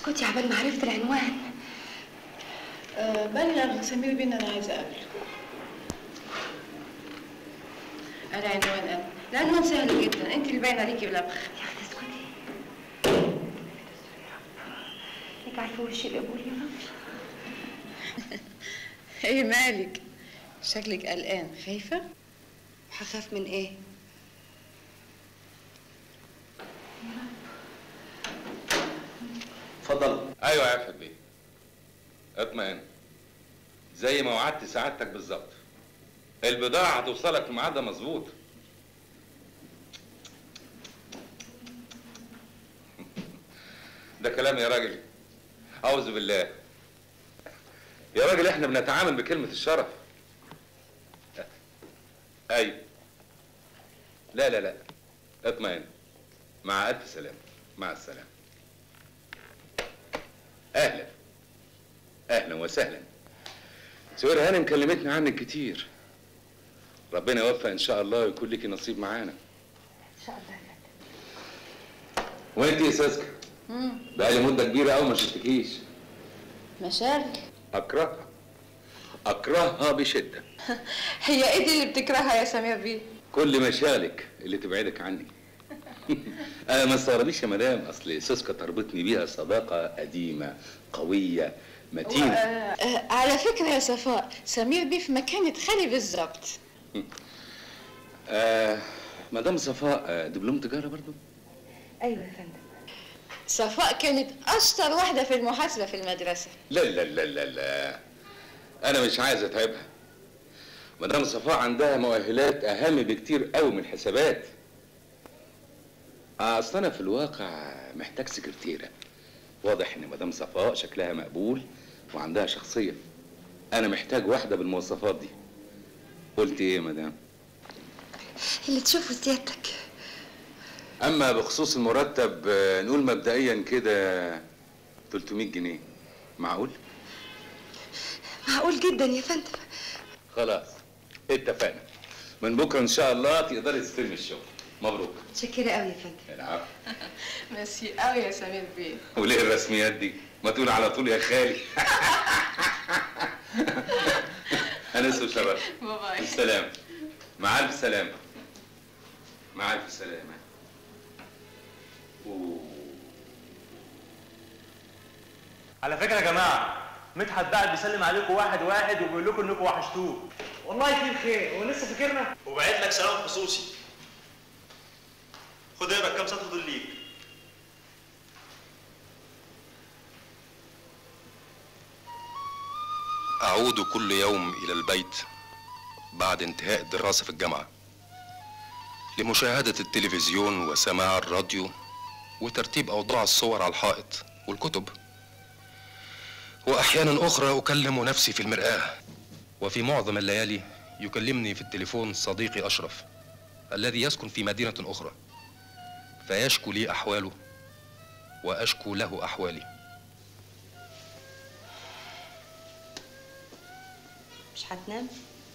اسكتي عبال ما عرفت العنوان أه بلغ سمير بيه إن انا عايزه اقابله العنوان انا العنوان سهل جدا انت اللي باين عليكي بلبخ يا اختي اسكتي ليك عارفه وشي القبول يا رب ايه مالك شكلك قلقان خايفه هخاف من ايه اتفضل ايوه يا عفت بيه اطمئن زي ما وعدت سعادتك بالظبط البضاعة هتوصلك في ميعادها مظبوط ده كلام يا راجل أعوذ بالله يا راجل احنا بنتعامل بكلمة الشرف ايوه لا لا لا اطمئن مع ألف سلامة مع السلامة اهلا اهلا وسهلا سوير هانم كلمتني عنك كتير ربنا يوفق ان شاء الله ويكون لك نصيب معانا ان شاء الله يا وانت يا ساسكا بقالي مده كبيره قوي ما شفتكيش مشاغل اكرهها اكرهها بشده هي ايه دي اللي بتكرهها يا سمير بيه كل مشاغلك اللي تبعدك عني انا ما استغربيش يا مدام اصل سوسكا تربطني بيها صداقه قديمه قويه متينه آه على فكره يا صفاء سمير بيه في مكانة خالي بالظبط آه مدام صفاء آه، دبلوم تجاره برضو ايوه يا فندم صفاء كانت اشطر واحده في المحاسبه في المدرسه لا لا لا لا لا انا مش عايز اتعبها مدام صفاء عندها مؤهلات اهم بكتير قوي من الحسابات آه، اصل انا في الواقع محتاج سكرتيره واضح ان مدام صفاء شكلها مقبول وعندها شخصيه انا محتاج واحده بالمواصفات دي قلت ايه يا مدام اللي تشوفه سيادتك اما بخصوص المرتب آه، نقول مبدئيا كده 300 جنيه معقول معقول جدا يا فندم خلاص اتفقنا من بكره ان شاء الله تقدري تستلمي الشغل مبروك متشكره قوي يا فندم العفو ميرسي قوي يا سمير بيه وليه الرسميات دي ما تقول على طول يا خالي انا اسمه شباب باي السلام مع الف سلامه مع الف سلامه أوه. على فكره يا جماعه مدحت بعد بيسلم عليكم واحد واحد وبيقول لكم انكم وحشتوه والله فيه الخير هو لسه فاكرنا وبعت لك سلام خصوصي خد اقرا كام سطر دول ليك أعود كل يوم إلى البيت بعد انتهاء الدراسة في الجامعة لمشاهدة التلفزيون وسماع الراديو وترتيب أوضاع الصور على الحائط والكتب وأحيانا أخرى أكلم نفسي في المرآة وفي معظم الليالي يكلمني في التليفون صديقي أشرف الذي يسكن في مدينة أخرى فيشكو لي أحواله وأشكو له أحوالي مش هتنام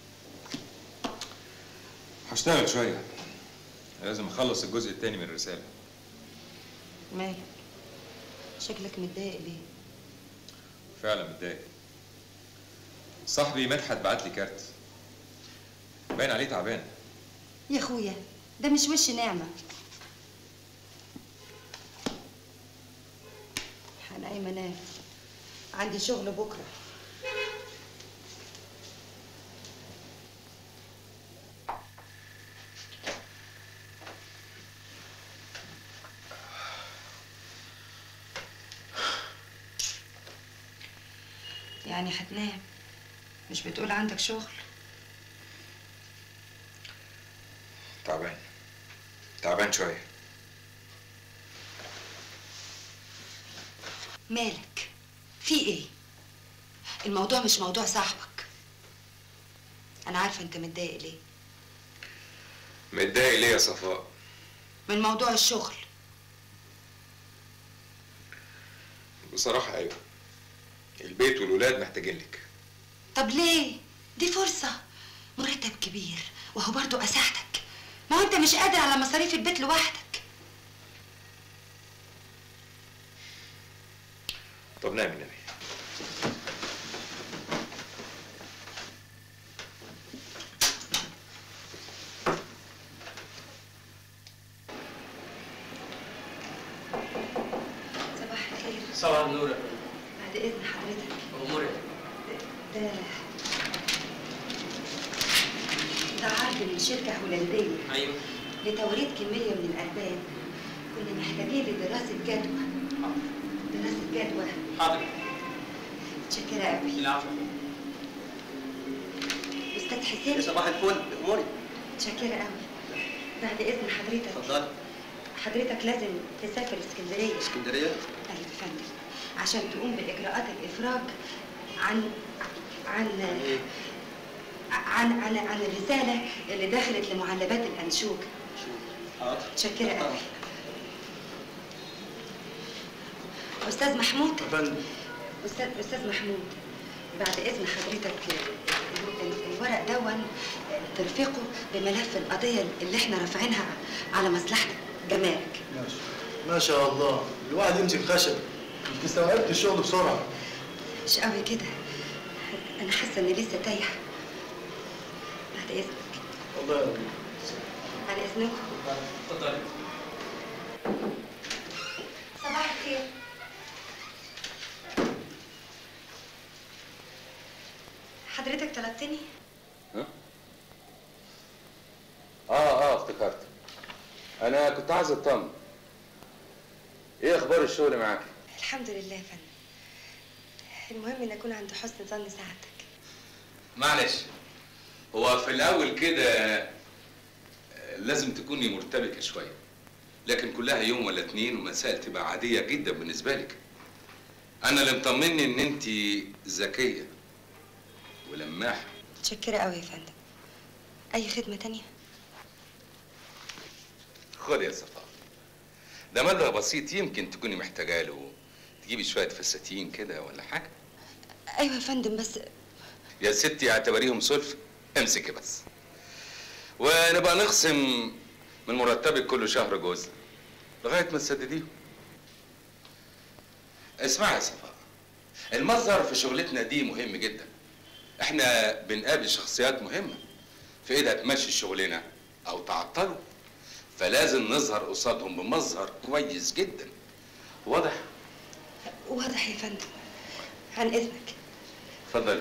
هشتغل شوية لازم اخلص الجزء التاني من الرسالة مالك شكلك متضايق ليه فعلا متضايق صاحبي مدحت بعت لي كارت باين عليه تعبان يا اخويا ده مش وش نعمه هنقيم انام عندي شغل بكره يعني هتنام مش بتقول عندك شغل تعبان تعبان شوية مالك في ايه الموضوع مش موضوع صاحبك انا عارفه انت متضايق ليه متضايق ليه يا صفاء من موضوع الشغل بصراحة ايوه البيت والولاد محتاجين لك طب ليه دي فرصه مرتب كبير وهو برضو اساعدك ما هو انت مش قادر على مصاريف البيت لوحدك طب نعم النبي صباح الخير صباح النور يا فندم بعد اذن حضرتك امورك ده ده عرض من شركة هولندية ايوه لتوريد كمية من الألبان كنا محتاجين لدراسة جدوى دراسة جدوى حاضر متشكرة قوي العفو أستاذ حسين صباح الفل امورك متشكرة قوي بعد إذن حضرتك اتفضلي حضرتك لازم تسافر اسكندرية اسكندريه أيوة يا فندم عشان تقوم بإجراءات الإفراج عن عن ايه عن عن عن الرسالة اللي دخلت لمعلبات الأنشوج شوف حاضر متشكرة اتفضل. قوي أستاذ محمود يا فندم أستاذ أستاذ محمود بعد إذن حضرتك ال- ال- الورق دون ترفقه بملف القضية اللي احنا رافعينها على مصلحة جمارك ماشي ما شاء الله الواحد يمسك خشب انت استوعبت الشغل بسرعه مش قوي كده أنا حاسة إني لسه تايهة بعد إذنك والله يا رب. على إذنكم اتفضلي صباح الخير حضرتك طلبتني؟ ها؟ اه اه افتكرت انا كنت عايز اطمن ايه اخبار الشغل معاك الحمد لله يا فندم المهم ان اكون عند حسن ظن سعادتك معلش هو في الاول كده آه، لازم تكوني مرتبكه شويه لكن كلها يوم ولا اتنين ومسائل تبقى عاديه جدا بالنسبه لك انا اللي مطمني ان انت ذكيه ولماحه متشكرة قوي يا فندم اي خدمة تانية؟ خد يا صفاء ده مبلغ بسيط يمكن تكوني محتاجه له تجيبي شويه فساتين كده ولا حاجه ايوه يا فندم بس يا ستي اعتبريهم سلف امسكي بس ونبقى نخصم من مرتبك كل شهر جزء لغايه ما تسدديهم اسمعي يا صفاء المصدر في شغلتنا دي مهم جدا احنا بنقابل شخصيات مهمه في ايدها تمشي شغلنا او تعطله فلازم نظهر قصادهم بمظهر كويس جدا واضح واضح يا فندم عن اذنك اتفضلي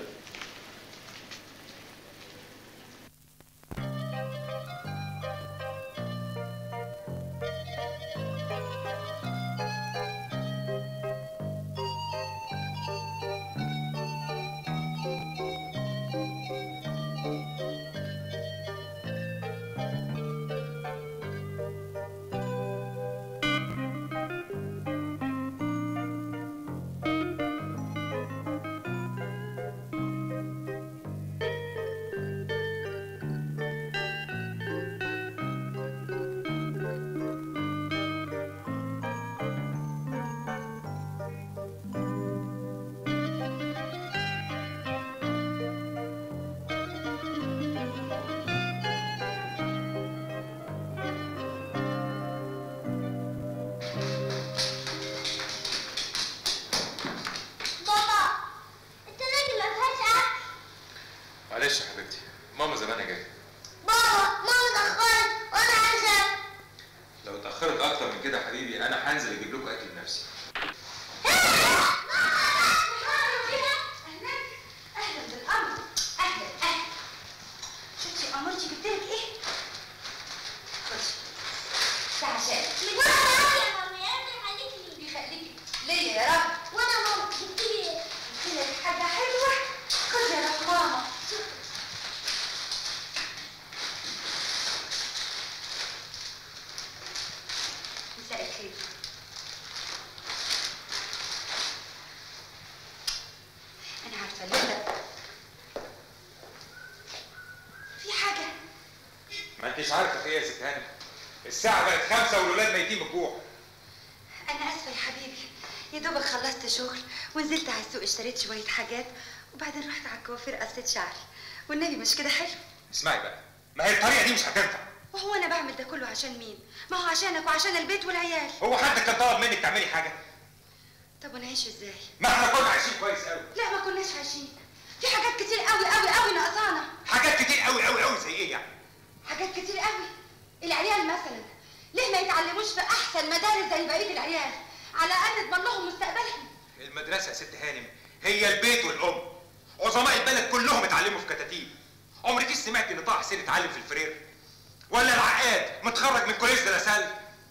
بابا التلاجة ما فيهاش أكل معلش يا حبيبتي ماما زمانها جايه بابا ماما اتأخرت وأنا عايزة أكل. لو اتاخرت اكتر من كده يا حبيبي انا هنزل اجيب لكم اكل بنفسي أهلا أهلا بالأمر أهلا أهلا شفتي امرتي جبت لك ايه؟ خدي ده عشان مجرد يا مامي أنا خليكي يخليكي ليا يا رب وأنا ماما جبتلي إيه؟ قلت لك حاجة حلوة خدي يا رب ماما مساء الخير أنا عارفة لسه في حاجة ما انتش عارفه ايه يا ست هانم الساعه بقت خمسة والولاد ميتين من الجوع أنا آسفة يا حبيبي يا دوبك خلصت شغل ونزلت على السوق اشتريت شوية حاجات وبعدين رحت على الكوافير قصيت شعري والنبي مش كده حلو اسمعي بقى ما هي الطريقه دي مش هتنفع وهو أنا بعمل ده كله عشان مين؟ ما هو عشانك وعشان البيت والعيال هو حد كان طلب منك تعملي حاجه طب ونعيش ازاي ما احنا كنا عايشين كويس قوي لا ما كناش عايشين في حاجات كتير قوي قوي قوي ناقصانا حاجات كتير قوي قوي قوي زي ايه يعني حاجات كتير قوي العيال مثلا ليه ما يتعلموش في احسن مدارس زي بقيه العيال على الاقل نضمن لهم مستقبلهم المدرسه يا ست هانم هي البيت والام عظماء البلد كلهم اتعلموا في كتاتيب عمرك سمعت ان طه حسين اتعلم في الفرير ولا العقاد متخرج من كوليج لاسال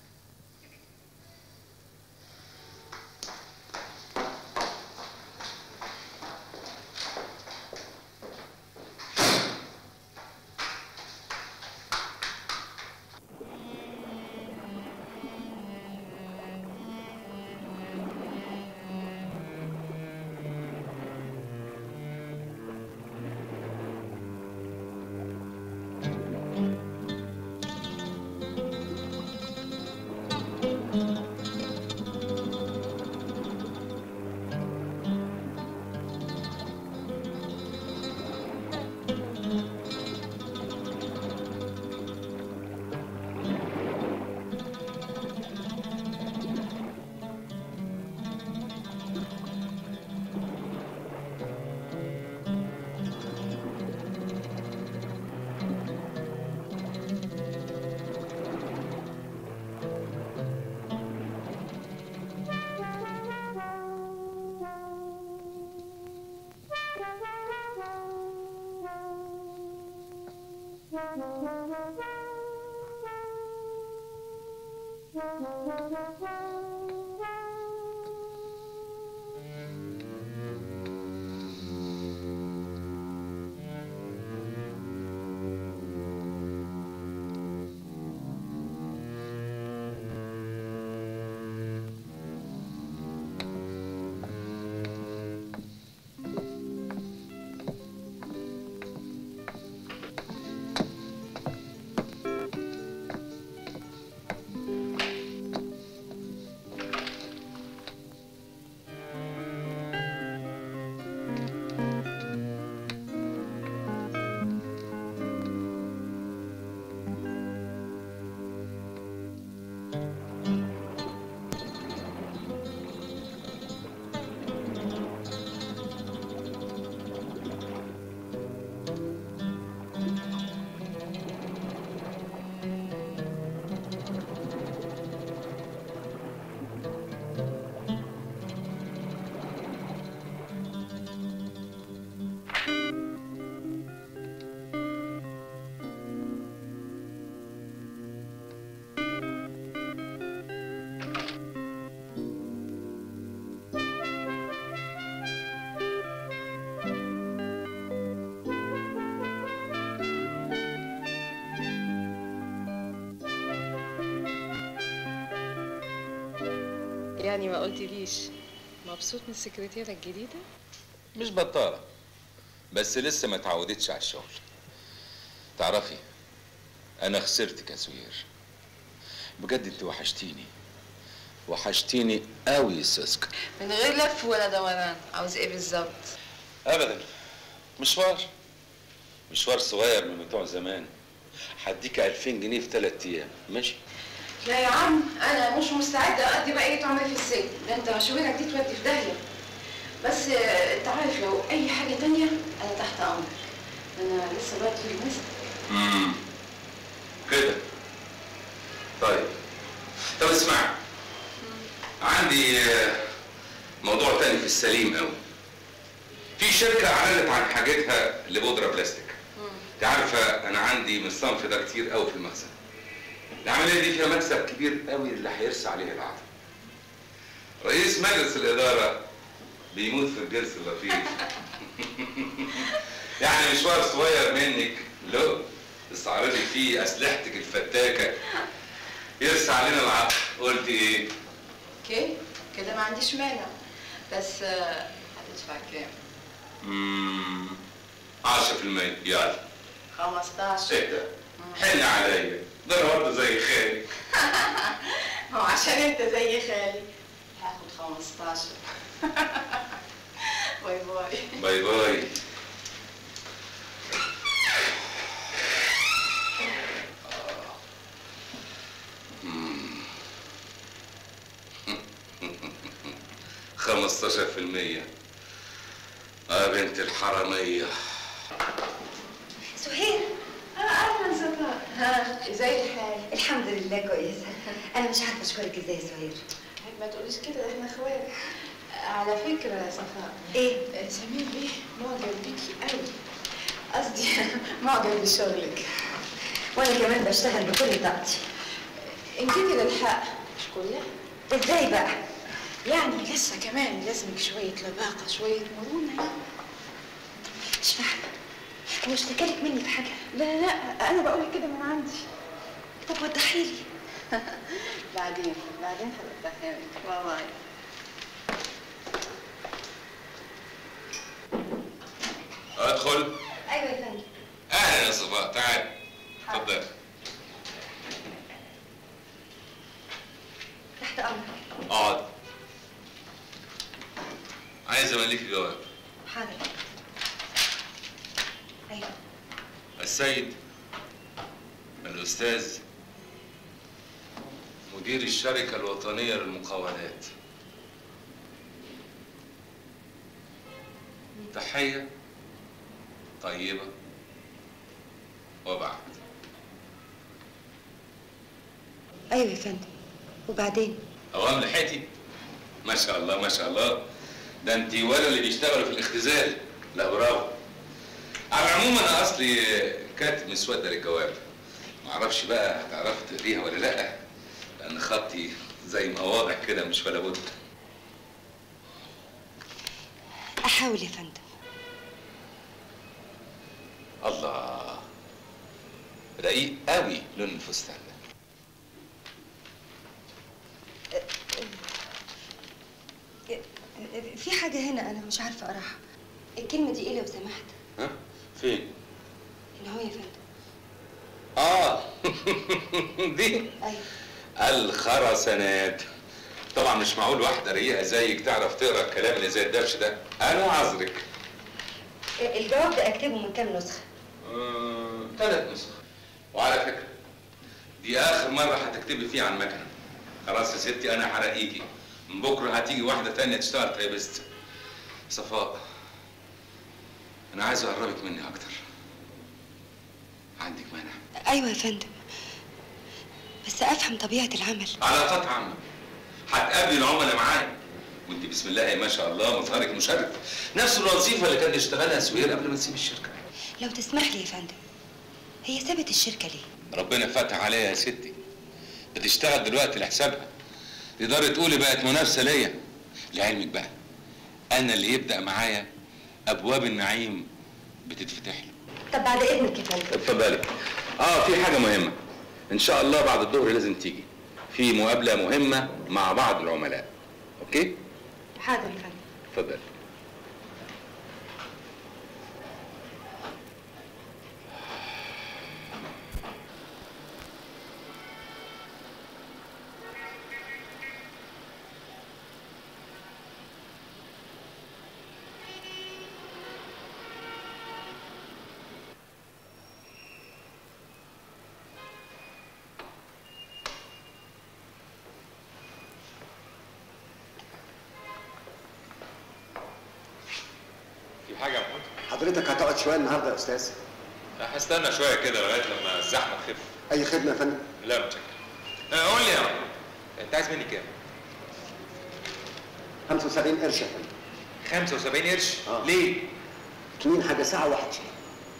يعني ما قلتليش مبسوط من السكرتيرة الجديدة؟ مش بطالة بس لسه ما اتعودتش على الشغل تعرفي انا خسرتك يا سوير بجد انت وحشتيني وحشتيني قوي يا ساسكا من غير لف ولا دوران عاوز ايه بالظبط؟ ابدا مشوار مشوار صغير من بتوع زمان هديك 2000 جنيه في ثلاث ايام ماشي لا يا عم انا مش مستعده اقضي بقيه عمري في السجن ده انت مشاويرك دي تودي في داهيه بس آه، انت عارف لو اي حاجه تانية انا تحت امرك انا لسه بقى طول المسك امم كده طيب طب اسمع عندي آه، موضوع تاني في السليم قوي في شركة أعلنت عن حاجتها لبودرة بلاستيك انت عارفة أنا عندي من الصنف ده كتير قوي في المخزن العملية دي فيها مكسب كبير قوي اللي هيرسى عليه العدد رئيس مجلس الإدارة بيموت في الجرس اللطيف يعني مشوار صغير منك له استعرضي فيه أسلحتك الفتاكة يرسى علينا العقل قلت إيه؟ اوكي كده ما عنديش مانع بس آه، هتدفع كام؟ امم 10% يلا 15 ايه ده؟ حن عليا ده انا برضه زي خالي هو عشان انت زي خالي هاخد 15 باي باي باي باي 15% اه بنت الحرامية سهير اهلا صفاء ها ازاي الحال الحمد لله كويسه انا مش عارفه اشكرك ازاي يا سهير عيب ما تقوليش كده ده احنا اخوات على فكره يا صفاء ايه سمير بيه معجب بيكي قوي قصدي معجب بشغلك وانا كمان بشتغل بكل طاقتي انت كده الحق مش كلها ازاي بقى يعني لسه كمان لازمك شويه لباقه شويه مرونه يعني مش فاهمه هو اشتكالك مني في حاجه لا لا انا بقول كده من عندي طب وضحي لي بعدين بعدين هبقى باي باي ادخل ايوه يا فندم اهلا يا صفاء تعال اتفضل تحت امرك اقعد عايز امليك جواب حاضر ايوه السيد الأستاذ مدير الشركة الوطنية للمقاولات تحية طيبة وبعد ايوه يا فندم وبعدين أوام لحيتي ما شاء الله ما شاء الله ده انت ولا اللي بيشتغلوا في الاختزال لا برافو على العموم انا اصلي كاتب مسوده للجواب معرفش بقى هتعرفي تقريها ولا لا لان خطي زي ما واضح كده مش ولا بد احاول يا فندم الله رقيق قوي لون الفستان ده في حاجه هنا انا مش عارفه اقراها الكلمه دي ايه لو سمحت ها فين هنا هو يا فندم اه دي ايوه الخرسانات طبعا مش معقول واحده رقيقه زيك تعرف تقرا الكلام اللي زي الدبش ده انا عذرك الجواب ده اكتبه من كام نسخه آه، ثلاث نسخ وعلى فكره دي اخر مره هتكتبي فيها عن مكنه خلاص يا ستي انا هرقيكي من بكره هتيجي واحده تانية تشتغل تايبست صفاء انا عايز اقربك مني اكتر عندك مانع ايوه يا فندم بس افهم طبيعه العمل علاقات عامه هتقابلي العملاء معايا وانت بسم الله ما شاء الله مظهرك مشرف نفس الوظيفه اللي كان يشتغلها سوير قبل ما تسيب الشركه لو تسمح لي يا فندم هي سابت الشركه ليه ربنا فتح عليها يا ستي بتشتغل دلوقتي لحسابها تقدري تقولي بقت منافسه ليا لعلمك بقى انا اللي يبدا معايا ابواب النعيم بتتفتح له طب بعد اذنك يا فندم اتفضلي اه في حاجه مهمه ان شاء الله بعد الظهر لازم تيجي في مقابله مهمه مع بعض العملاء اوكي حاضر يا فندم اتفضلي في حاجه يا محمود حضرتك هتقعد شويه النهارده يا استاذ هستنى شويه كده لغايه لما الزحمه تخف اي خدمه يا فندم لا متشكر آه، قول لي يا محمود انت عايز مني كام 75 قرش يا فندم 75 قرش آه. ليه اتنين حاجه ساعه واحد شيء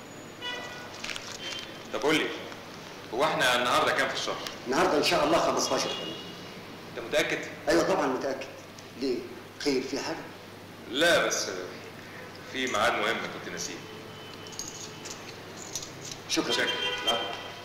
طب قول لي هو احنا النهارده كام في الشهر النهارده ان شاء الله 15 يا فندم انت متاكد ايوه طبعا متاكد ليه خير في حاجه لا بس آه، في ميعاد مهم كنت ناسيه شكرا شكرا لا.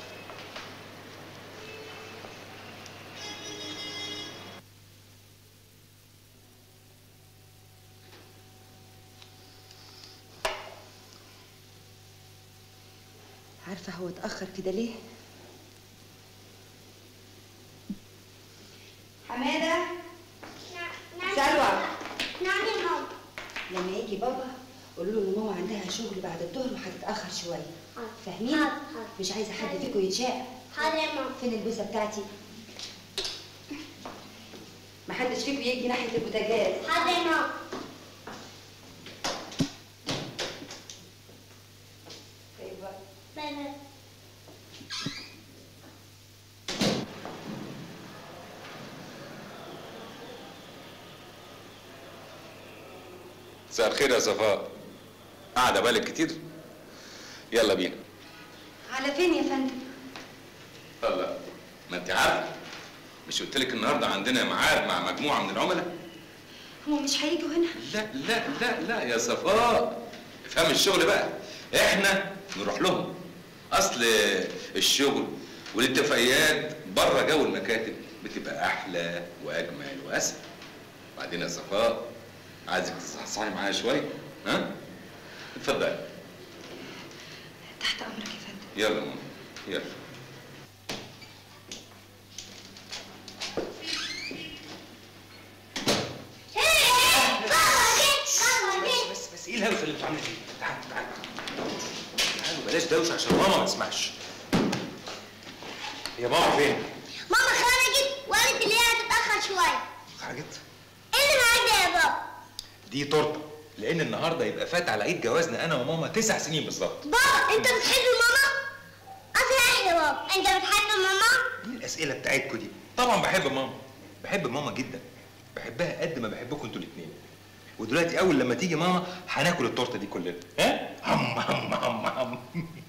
عارفه هو اتاخر كده ليه حماده سلوى نعم يا ماما لما يجي بابا قولوا له ان ماما عندها شغل بعد الظهر وهتتاخر شويه حاضر. فاهمين حاضر، حاضر. مش عايزه حد فيكم يتشاق حاضر يا ماما فين البوسه بتاعتي ما محدش فيكم يجي ناحيه البوتاجاز حاضر يا ماما باي باي مساء الخير يا صفاء قاعده بالك كتير يلا بينا على فين يا فندم الله ما انت عارفه مش قلت لك النهارده عندنا ميعاد مع مجموعه من العملاء هم مش هيجوا هنا لا لا لا لا يا صفاء افهم الشغل بقى احنا نروح لهم اصل الشغل والاتفاقيات بره جو المكاتب بتبقى احلى واجمل واسهل بعدين يا صفاء عايزك تصحصحي معايا شويه ها اتفضلي تحت امرك يا فندم يلا ماما يلا بس بس ايه الهوسه اللي بتعمل دي؟ تعالوا تعالوا تعالوا بلاش دوشه عشان ماما ما تسمعش يا ماما فين؟ ماما خرجت وقالت اللي هي هتتأخر شوية خرجت؟ ايه اللي معاك ده يا بابا؟ دي تورته لان النهارده يبقى فات على عيد جوازنا انا وماما تسع سنين بالظبط بابا انت بتحب ماما؟ اصل ايه يا بابا؟ انت بتحب ماما؟ ايه الاسئله بتاعتكوا دي؟ طبعا بحب ماما بحب ماما جدا بحبها قد ما بحبكم انتوا الاثنين ودلوقتي اول لما تيجي ماما هناكل التورته دي كلنا ها؟ هم هم هم هم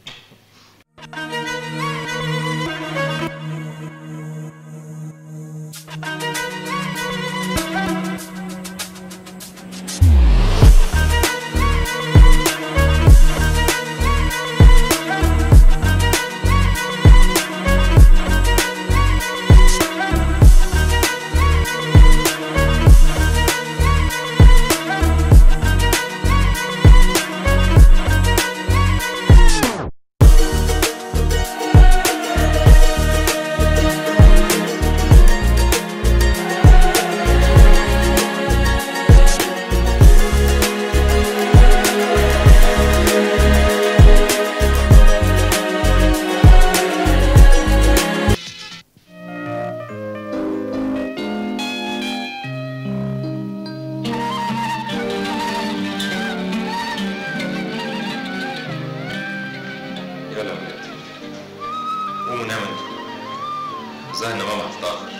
يلا يا ولاد قوموا ناموا انتوا ظاهر ان ماما هتتاخر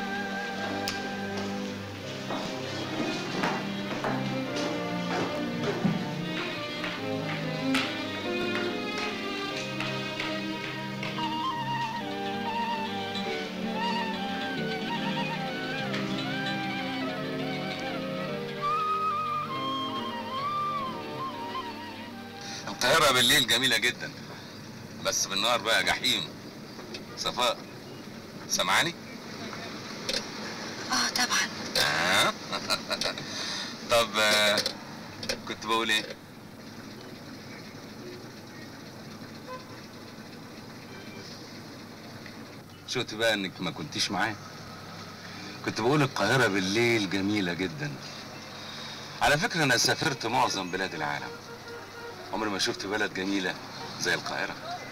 القاهرة بالليل جميلة جدا بس بالنهار بقى جحيم صفاء سامعاني؟ اه طبعا آه. طب آه، كنت بقول ايه؟ شفت بقى انك ما كنتيش معايا كنت بقول القاهرة بالليل جميلة جدا على فكرة انا سافرت معظم بلاد العالم عمري ما شفت بلد جميلة زي القاهرة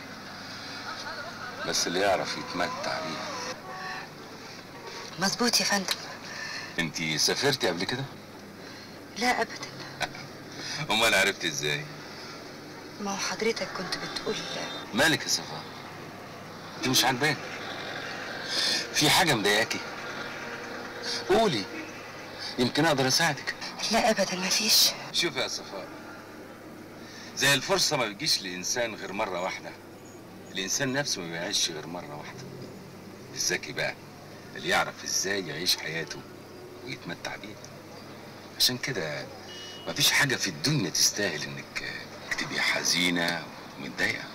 بس اللي يعرف يتمتع بيها مظبوط يا فندم انتي سافرتي قبل كده؟ لا ابدا امال عرفتي ازاي؟ ما هو حضرتك كنت بتقول مالك يا صفاء؟ انت مش عاجباك في حاجة مضايقاكي؟ قولي يمكن اقدر اساعدك لا ابدا مفيش شوفي يا صفاء زي الفرصة ما بتجيش لإنسان غير مرة واحدة الإنسان نفسه ما بيعيش غير مرة واحدة الذكي بقى اللي يعرف إزاي يعيش حياته ويتمتع بيها عشان كده مفيش حاجة في الدنيا تستاهل إنك تبقي حزينة ومتضايقة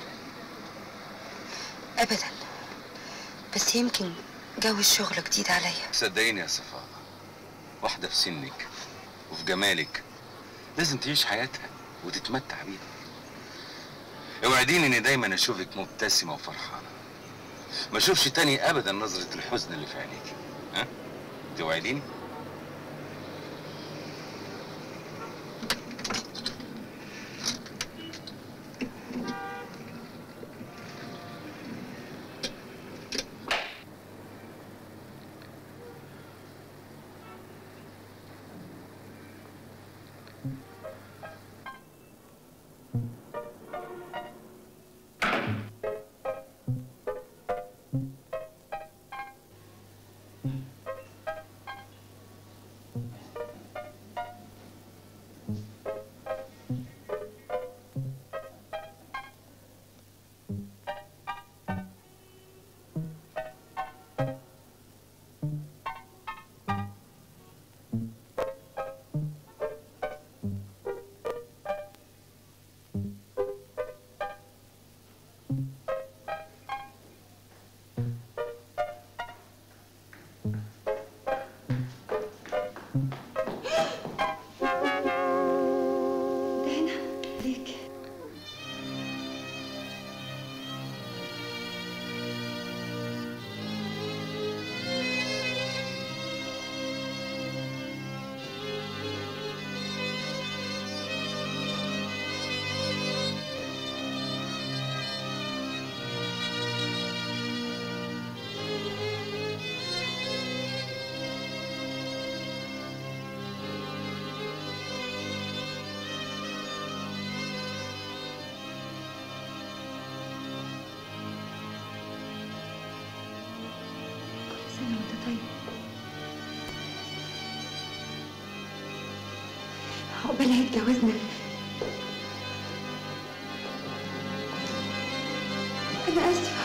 ابدا بس يمكن جو الشغل جديد عليا صدقيني يا صفاء واحدة في سنك وفي جمالك لازم تعيش حياتها وتتمتع بيها اوعديني اني دايما اشوفك مبتسمة وفرحانة ما اشوفش تاني ابدا نظرة الحزن اللي في عينيك ها توعديني ده هنا ليك كل سنة وانت طيب عقبال عيد جوازنا أنا آسفة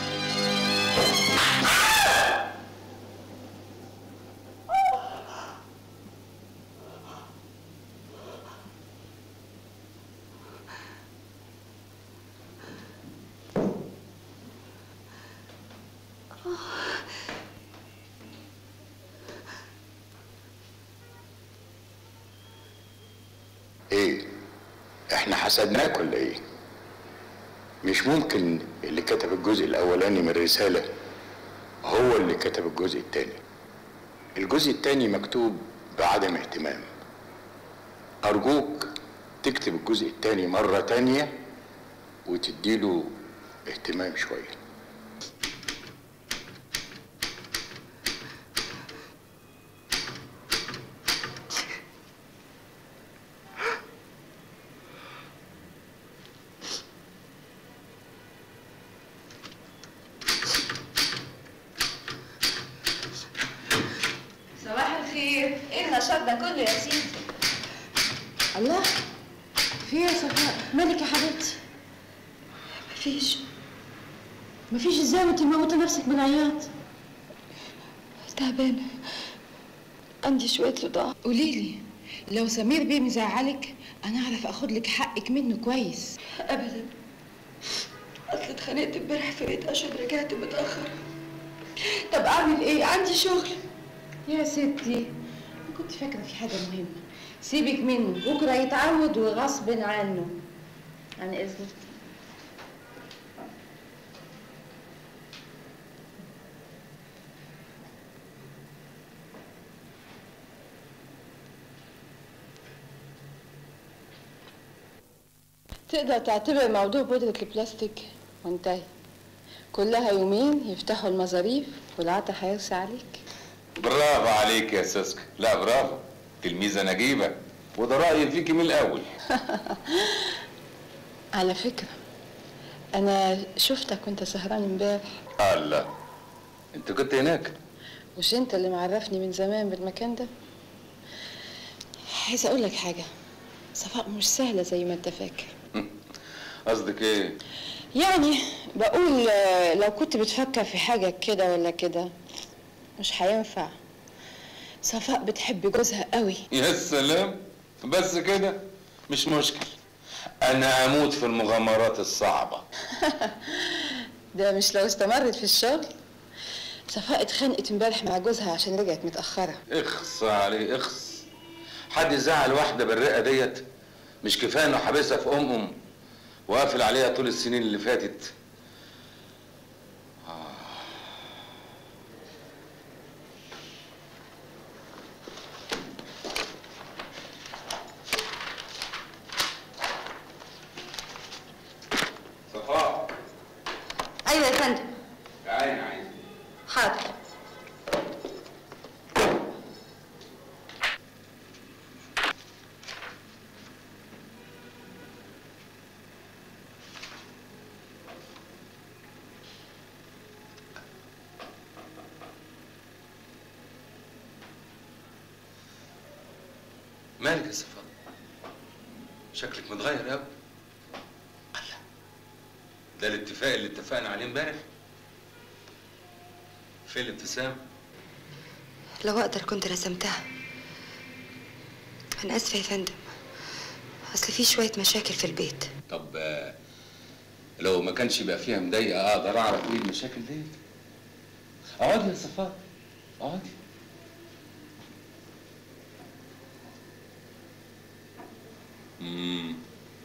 ايه احنا حسدناك ولا ايه مش ممكن اللي كتب الجزء الاولاني من الرسالة هو اللي كتب الجزء التاني الجزء التاني مكتوب بعدم اهتمام ارجوك تكتب الجزء التاني مرة تانية وتديله اهتمام شوية صباح الخير ايه النشاط ده كله يا سيدي الله في ايه يا صفاء مالك يا حبيبتي مفيش مفيش ازاي وانت موتة نفسك من عياط تعبانة عندي شوية صداع قولي لي لو سمير بيه مزعلك انا اعرف اخد لك حقك منه كويس أبدا أصل اتخانقت امبارح في بيت أشهد رجعت متأخر طب أعمل إيه؟ عندي شغل يا ستي أنا كنت فاكره في حاجه مهمه سيبك منه بكره يتعود وغصب عنه عن اذنك تقدر تعتبر موضوع بودرة البلاستيك وانتهي كلها يومين يفتحوا المظاريف والعطا هيرسى عليك برافو عليك يا ساسكا لا برافو تلميذة نجيبة وده رأيي فيكي من الأول على فكرة أنا شفتك وأنت سهران امبارح الله أنت كنت هناك مش أنت اللي معرفني من زمان بالمكان ده عايزة أقول لك حاجة صفاء مش سهلة زي ما أنت فاكر قصدك إيه؟ يعني بقول آه، لو كنت بتفكر في حاجة كده ولا كده مش هينفع صفاء بتحب جوزها قوي يا سلام بس كده مش مشكل أنا أموت في المغامرات الصعبة ده مش لو استمرت في الشغل صفاء اتخانقت امبارح مع جوزها عشان رجعت متأخرة اخص عليه اخص حد يزعل واحدة بالرقة ديت مش كفاية إنه حابسها في أم أم وقافل عليها طول السنين اللي فاتت صفاء أيوة يا فندم تعالي عايز حاضر مالك يا صفاء شكلك متغير قوي الله ده الاتفاق اللي اتفقنا عليه امبارح فين الابتسام لو اقدر كنت رسمتها انا اسفه يا فندم اصل في شويه مشاكل في البيت طب آه، لو ما كانش يبقى فيها مضايقه اقدر اعرف ايه المشاكل ديت اقعدي يا صفاء اقعدي مم.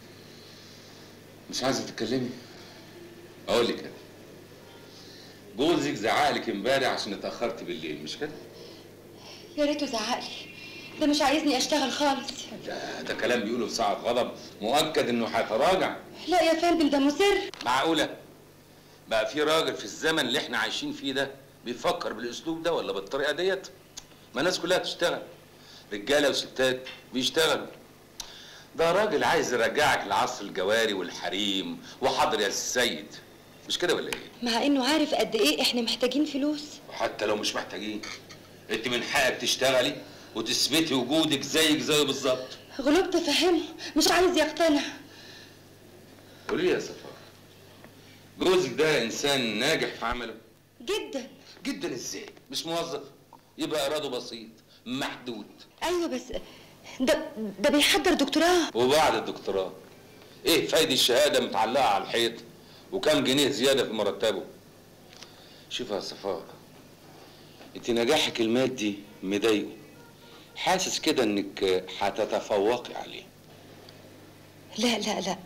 مش عايزه تتكلمي اقول لك انا جوزك زعقلك امبارح عشان اتاخرت بالليل مش كده يا ريته زعقلي ده مش عايزني اشتغل خالص ده, ده كلام بيقوله في ساعه غضب مؤكد انه هيتراجع لا يا فندم ده مصر معقوله بقى في راجل في الزمن اللي احنا عايشين فيه ده بيفكر بالاسلوب ده ولا بالطريقه ديت ما الناس كلها تشتغل رجاله وستات بيشتغلوا ده راجل عايز يرجعك لعصر الجواري والحريم وحضر يا السيد مش كده ولا ايه مع انه عارف قد ايه احنا محتاجين فلوس وحتى لو مش محتاجين انت من حقك تشتغلي وتثبتي وجودك زيك زيه بالظبط غلبت افهمه مش عايز يقتنع قولي لي يا صفاء جوزك ده انسان ناجح في عمله جدا جدا ازاي مش موظف يبقى اراده بسيط محدود ايوه بس ده ده بيحضر دكتوراه وبعد الدكتوراه ايه فايدة الشهادة متعلقة على الحيط وكم جنيه زيادة في مرتبه شوف يا صفاء انت نجاحك المادي مضايقه حاسس كده انك هتتفوقي عليه لا لا لا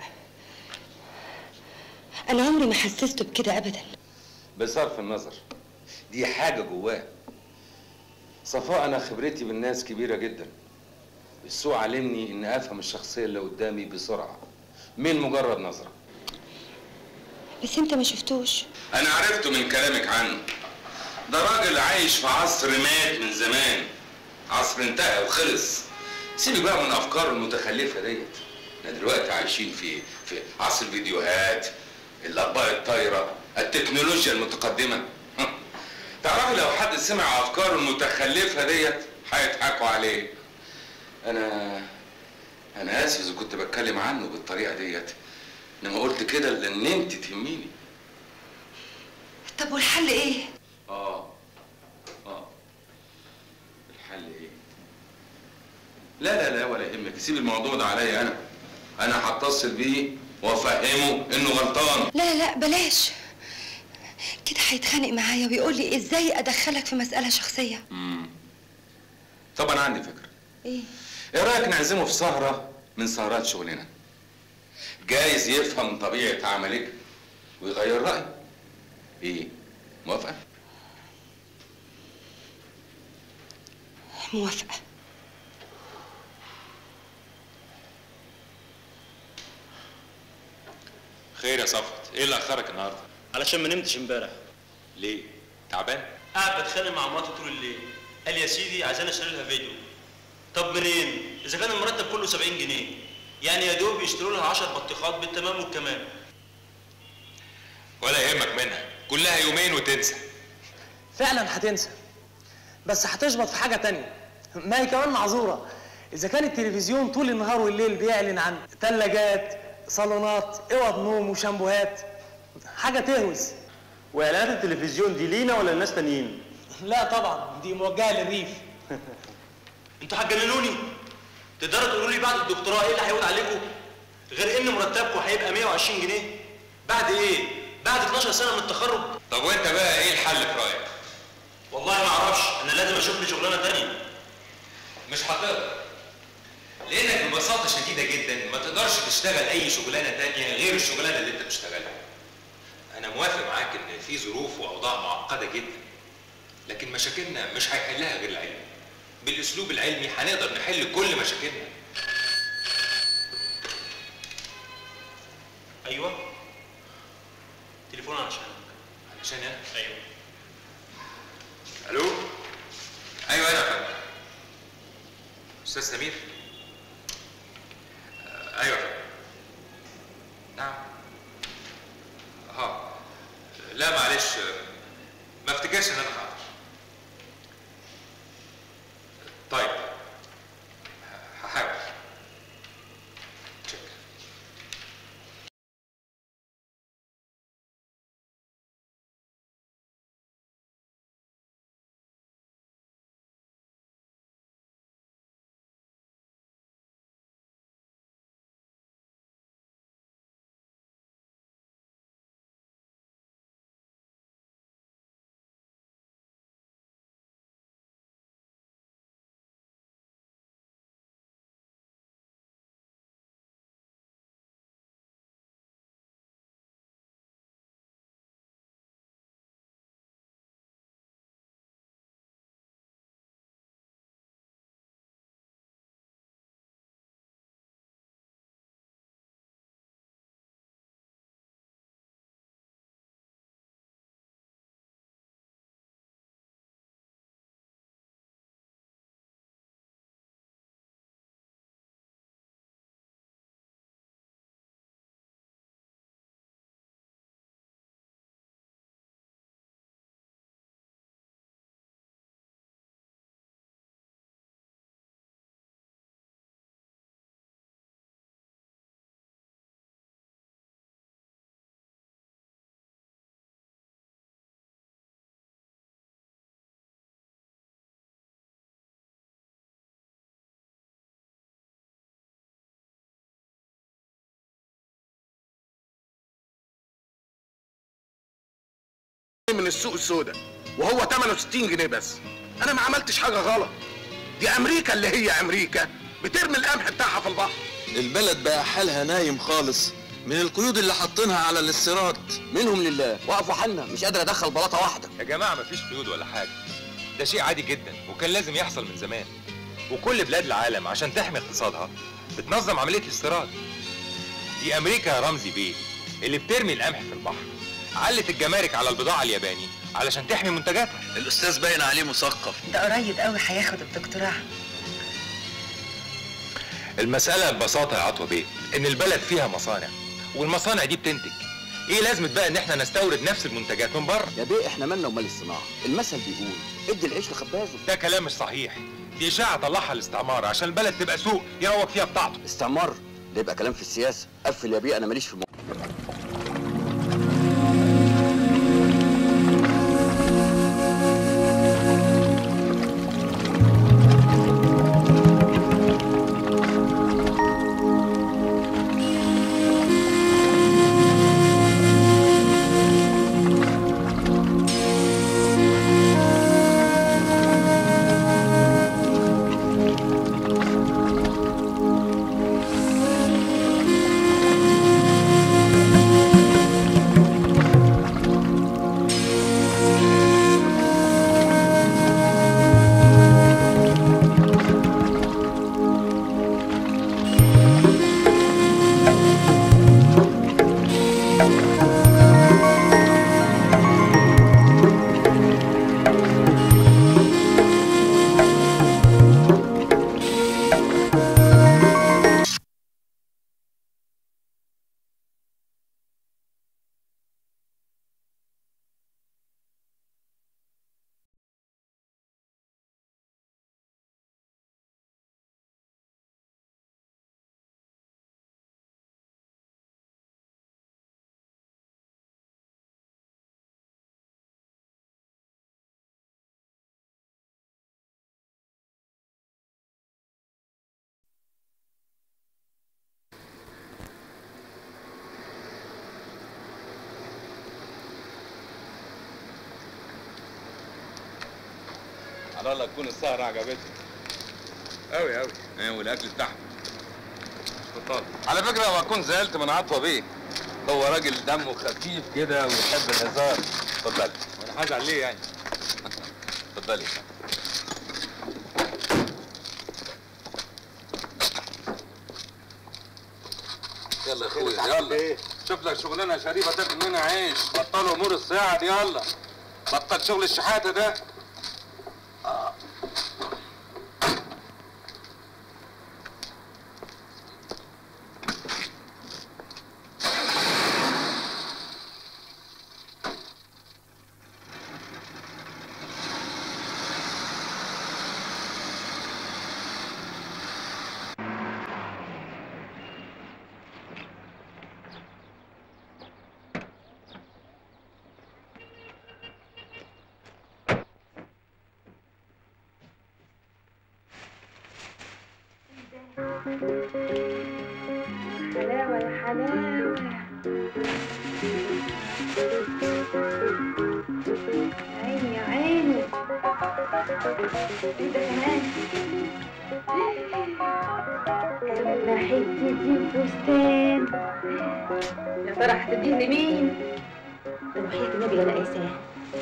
انا عمري ما حسسته بكده ابدا بصرف النظر دي حاجة جواه صفاء أنا خبرتي بالناس كبيرة جدا السوق علمني إن أفهم الشخصية اللي قدامي بسرعة من مجرد نظرة بس انت ما شفتوش أنا عرفته من كلامك عنه ده راجل عايش في عصر مات من زمان عصر انتهى وخلص سيبك بقى من أفكاره المتخلفة ديت احنا دلوقتي عايشين في في عصر الفيديوهات الأطباق الطايرة التكنولوجيا المتقدمة تعرفي لو حد سمع أفكاره المتخلفة ديت هيضحكوا عليه أنا أنا آسف إذا كنت بتكلم عنه بالطريقة ديت إنما قلت كده لأن أنت تهميني طب والحل ايه آه آه الحل إيه؟ لا لا لا ولا يهمك سيب الموضوع ده عليا أنا أنا هتصل بيه وأفهمه إنه غلطان لا لا بلاش كده هيتخانق معايا ويقول لي ازاي ادخلك في مسألة شخصية مم. طب أنا عندي فكرة ايه ايه رايك نعزمه في سهره من سهرات شغلنا جايز يفهم طبيعه عملك ويغير رايه ايه موافقه موافقة خير يا صفوت ايه اللي اخرك النهارده علشان ما نمتش امبارح ليه تعبان قاعد بتخانق مع مراتي طول الليل قال يا سيدي عايزين اشتري لها فيديو طب منين اذا كان المرتب كله 70 جنيه يعني يا دوب يشتروا لها 10 بطيخات بالتمام والكمال ولا يهمك منها كلها يومين وتنسى فعلا هتنسى بس هتشبط في حاجة تانية ما هي كمان معذورة إذا كان التلفزيون طول النهار والليل بيعلن عن ثلاجات صالونات اوض نوم وشامبوهات حاجة تهوس واعلانات التلفزيون دي لينا ولا لناس تانيين لا طبعا دي موجهة للريف انتوا هتجننوني تقدروا تقولوا لي بعد الدكتوراه ايه اللي هيعود عليكم غير ان مرتبكم هيبقى 120 جنيه بعد ايه بعد 12 سنه من التخرج طب وانت بقى ايه الحل في رايك والله ما اعرفش انا لازم اشوف لي شغلانه تانية مش هتقدر لانك ببساطه شديده جدا ما تقدرش تشتغل اي شغلانه تانية غير الشغلانه اللي انت بتشتغلها انا موافق معاك ان في ظروف واوضاع معقده جدا لكن مشاكلنا مش هيحلها غير العلم بالاسلوب العلمي هنقدر نحل كل مشاكلنا ايوه تليفون علشان علشان انا ايوه الو ايوه انا يا فندم استاذ سمير آه، ايوه يا فندم نعم اه لا معلش آه، ما افتكرش ان انا حاضر طيب ه- هحاول من السوق السوداء وهو ثمنه 60 جنيه بس انا ما عملتش حاجه غلط دي امريكا اللي هي امريكا بترمي القمح بتاعها في البحر البلد بقى حالها نايم خالص من القيود اللي حاطينها على الاستيراد منهم لله وقفوا حالنا مش قادر ادخل بلاطه واحده يا جماعه مفيش قيود ولا حاجه ده شيء عادي جدا وكان لازم يحصل من زمان وكل بلاد العالم عشان تحمي اقتصادها بتنظم عمليه الاستيراد دي امريكا يا رمزي بيه اللي بترمي القمح في البحر علت الجمارك على البضاعه الياباني علشان تحمي منتجاتها الاستاذ باين عليه مثقف ده قريب قوي هياخد الدكتوراه المساله ببساطه يا عطوه بيه ان البلد فيها مصانع والمصانع دي بتنتج ايه لازمه بقى ان احنا نستورد نفس المنتجات من بره يا بيه احنا مالنا ومال الصناعه المثل بيقول ادي العيش لخبازه ده كلام مش صحيح دي اشاعه طلعها الاستعمار عشان البلد تبقى سوق يروج فيها بضاعته استعمار ده يبقى كلام في السياسه قفل يا بيه انا ماليش في الموضوع على الله تكون السهرة عجبتك أوي أوي إيه والأكل بتاعها اتفضل على فكرة هو أكون زعلت من عطوة بيه هو راجل دمه خفيف كده ويحب الهزار اتفضلي وأنا هزعل ليه يعني اتفضلي يلا يا اخويا يلا شوف لك شغلانه شريفه تاكل منها عيش بطلوا امور الساعه دي يلا بطل شغل الشحاته ده حلاوة يا حلاوة عيني يا عيني ايه ده كمان انا حتة دي فستان يا ترى هتديه لمين؟ وحياة النبي انا قايساه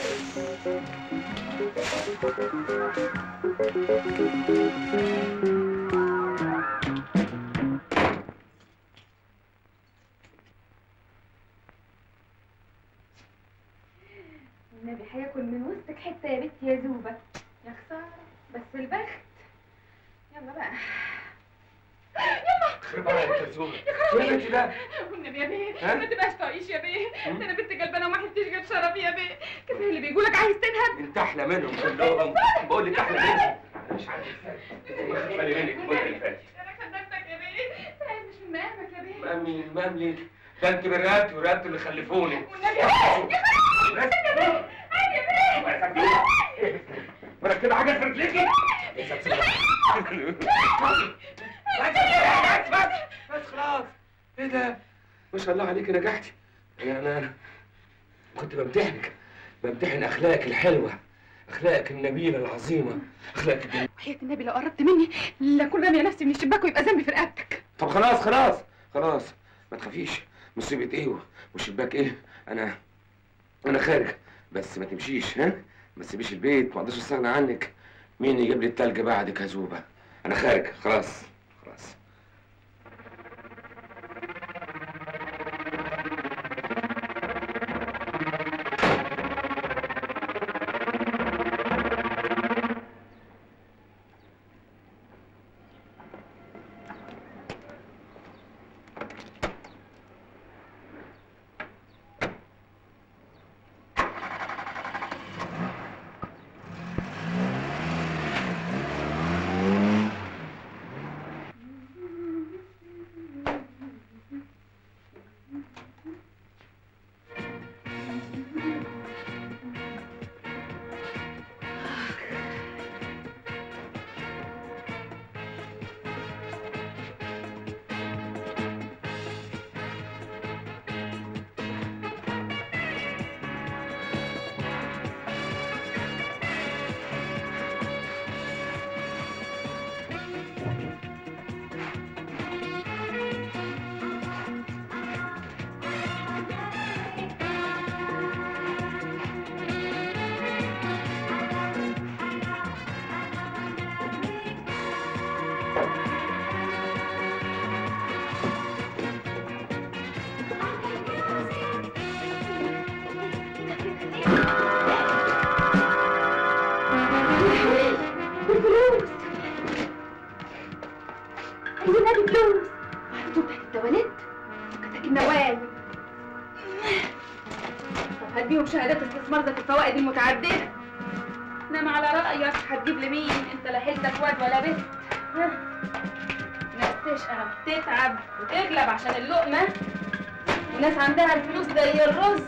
النبي هياكل من وسطك حته يا بنتي يا زوبه يا خساره بس البخت يلا بقى يلا خرب عليك يا زومة يا ايه انت ده؟ والنبي يا بيه ها؟ ما تبقاش طايش يا بيه ده انا بنت قلبانه وما حدش جاب شرفي يا بيه كفايه اللي بيقولك عايز تنهب انت احلى منهم كلهم بقول لك احلى منهم مش عارف ازاي واخد بالي منك المده اللي فاتت انا خدمتك يا بيه تعب مش من مقامك يا بيه مامي مامي ده انت برقبتي ورقبت اللي خلفوني والنبي يا بيه يا بيه يا بيه مركبة حاجة في رجليكي بس بس بس خلاص ايه ده؟ ما شاء الله عليك نجحتي يعني انا انا كنت بمتحنك بمتحن اخلاقك الحلوه اخلاقك النبيله العظيمه اخلاقك الجميله وحياة النبي لو قربت مني لكون رامية نفسي من الشباك ويبقى ذنبي في رقبتك طب خلاص خلاص خلاص ما تخافيش مصيبه ايه والشباك ايه انا انا خارج بس ما تمشيش ها ما تسيبيش البيت ما اقدرش استغنى عنك مين يجيب لي التلج بعدك يا زوبه انا خارج خلاص خلاص الفلوس عايزين ادي فلوس وحطوا تحت التواليت كتاك النوال طب هديهم شهادات استثمار ذات الفوائد المتعدده انما على رايك هتجيب لمين انت لا حيلتك واد ولا بنت ها؟ ناس تشقى تتعب وتغلب عشان اللقمه وناس عندها الفلوس زي الرز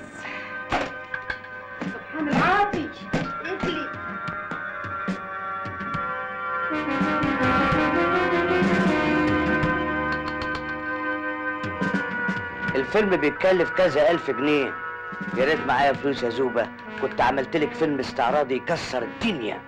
سبحان العاطي اكلي الفيلم بيتكلف كذا ألف جنيه يا ريت معايا فلوس يا زوبة كنت عملت لك فيلم استعراضي يكسر الدنيا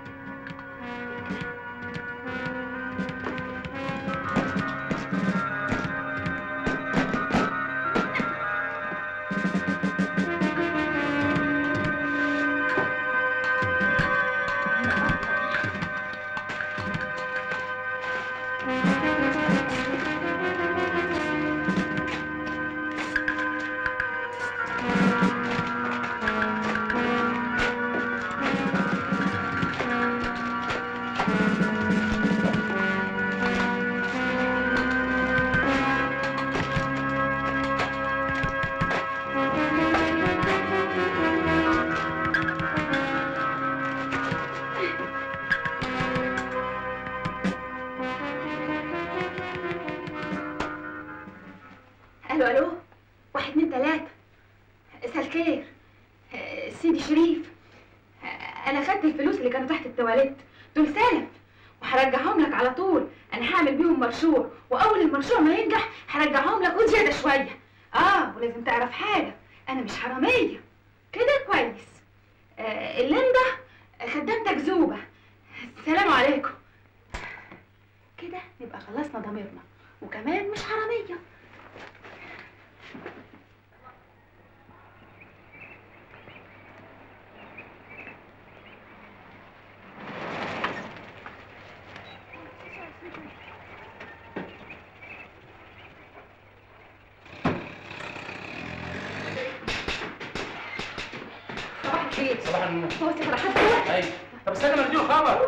الو الو واحد اتنين تلاته سالكير آه، سيدي شريف آه، انا خدت الفلوس اللي كانوا تحت التواليت دول سلف وهرجعهم لك على طول انا هعمل بيهم مشروع واول المشروع ما ينجح هرجعهم لك وزياده شويه اه ولازم تعرف حاجه انا مش حراميه كده كويس آه الليندا خدامتك زوبه السلام عليكم كده نبقى خلصنا ضميرنا وكمان مش حراميه صباح الخير صباح النور هو سي فرحات دوت ايوه طب استنى ما نديله خبر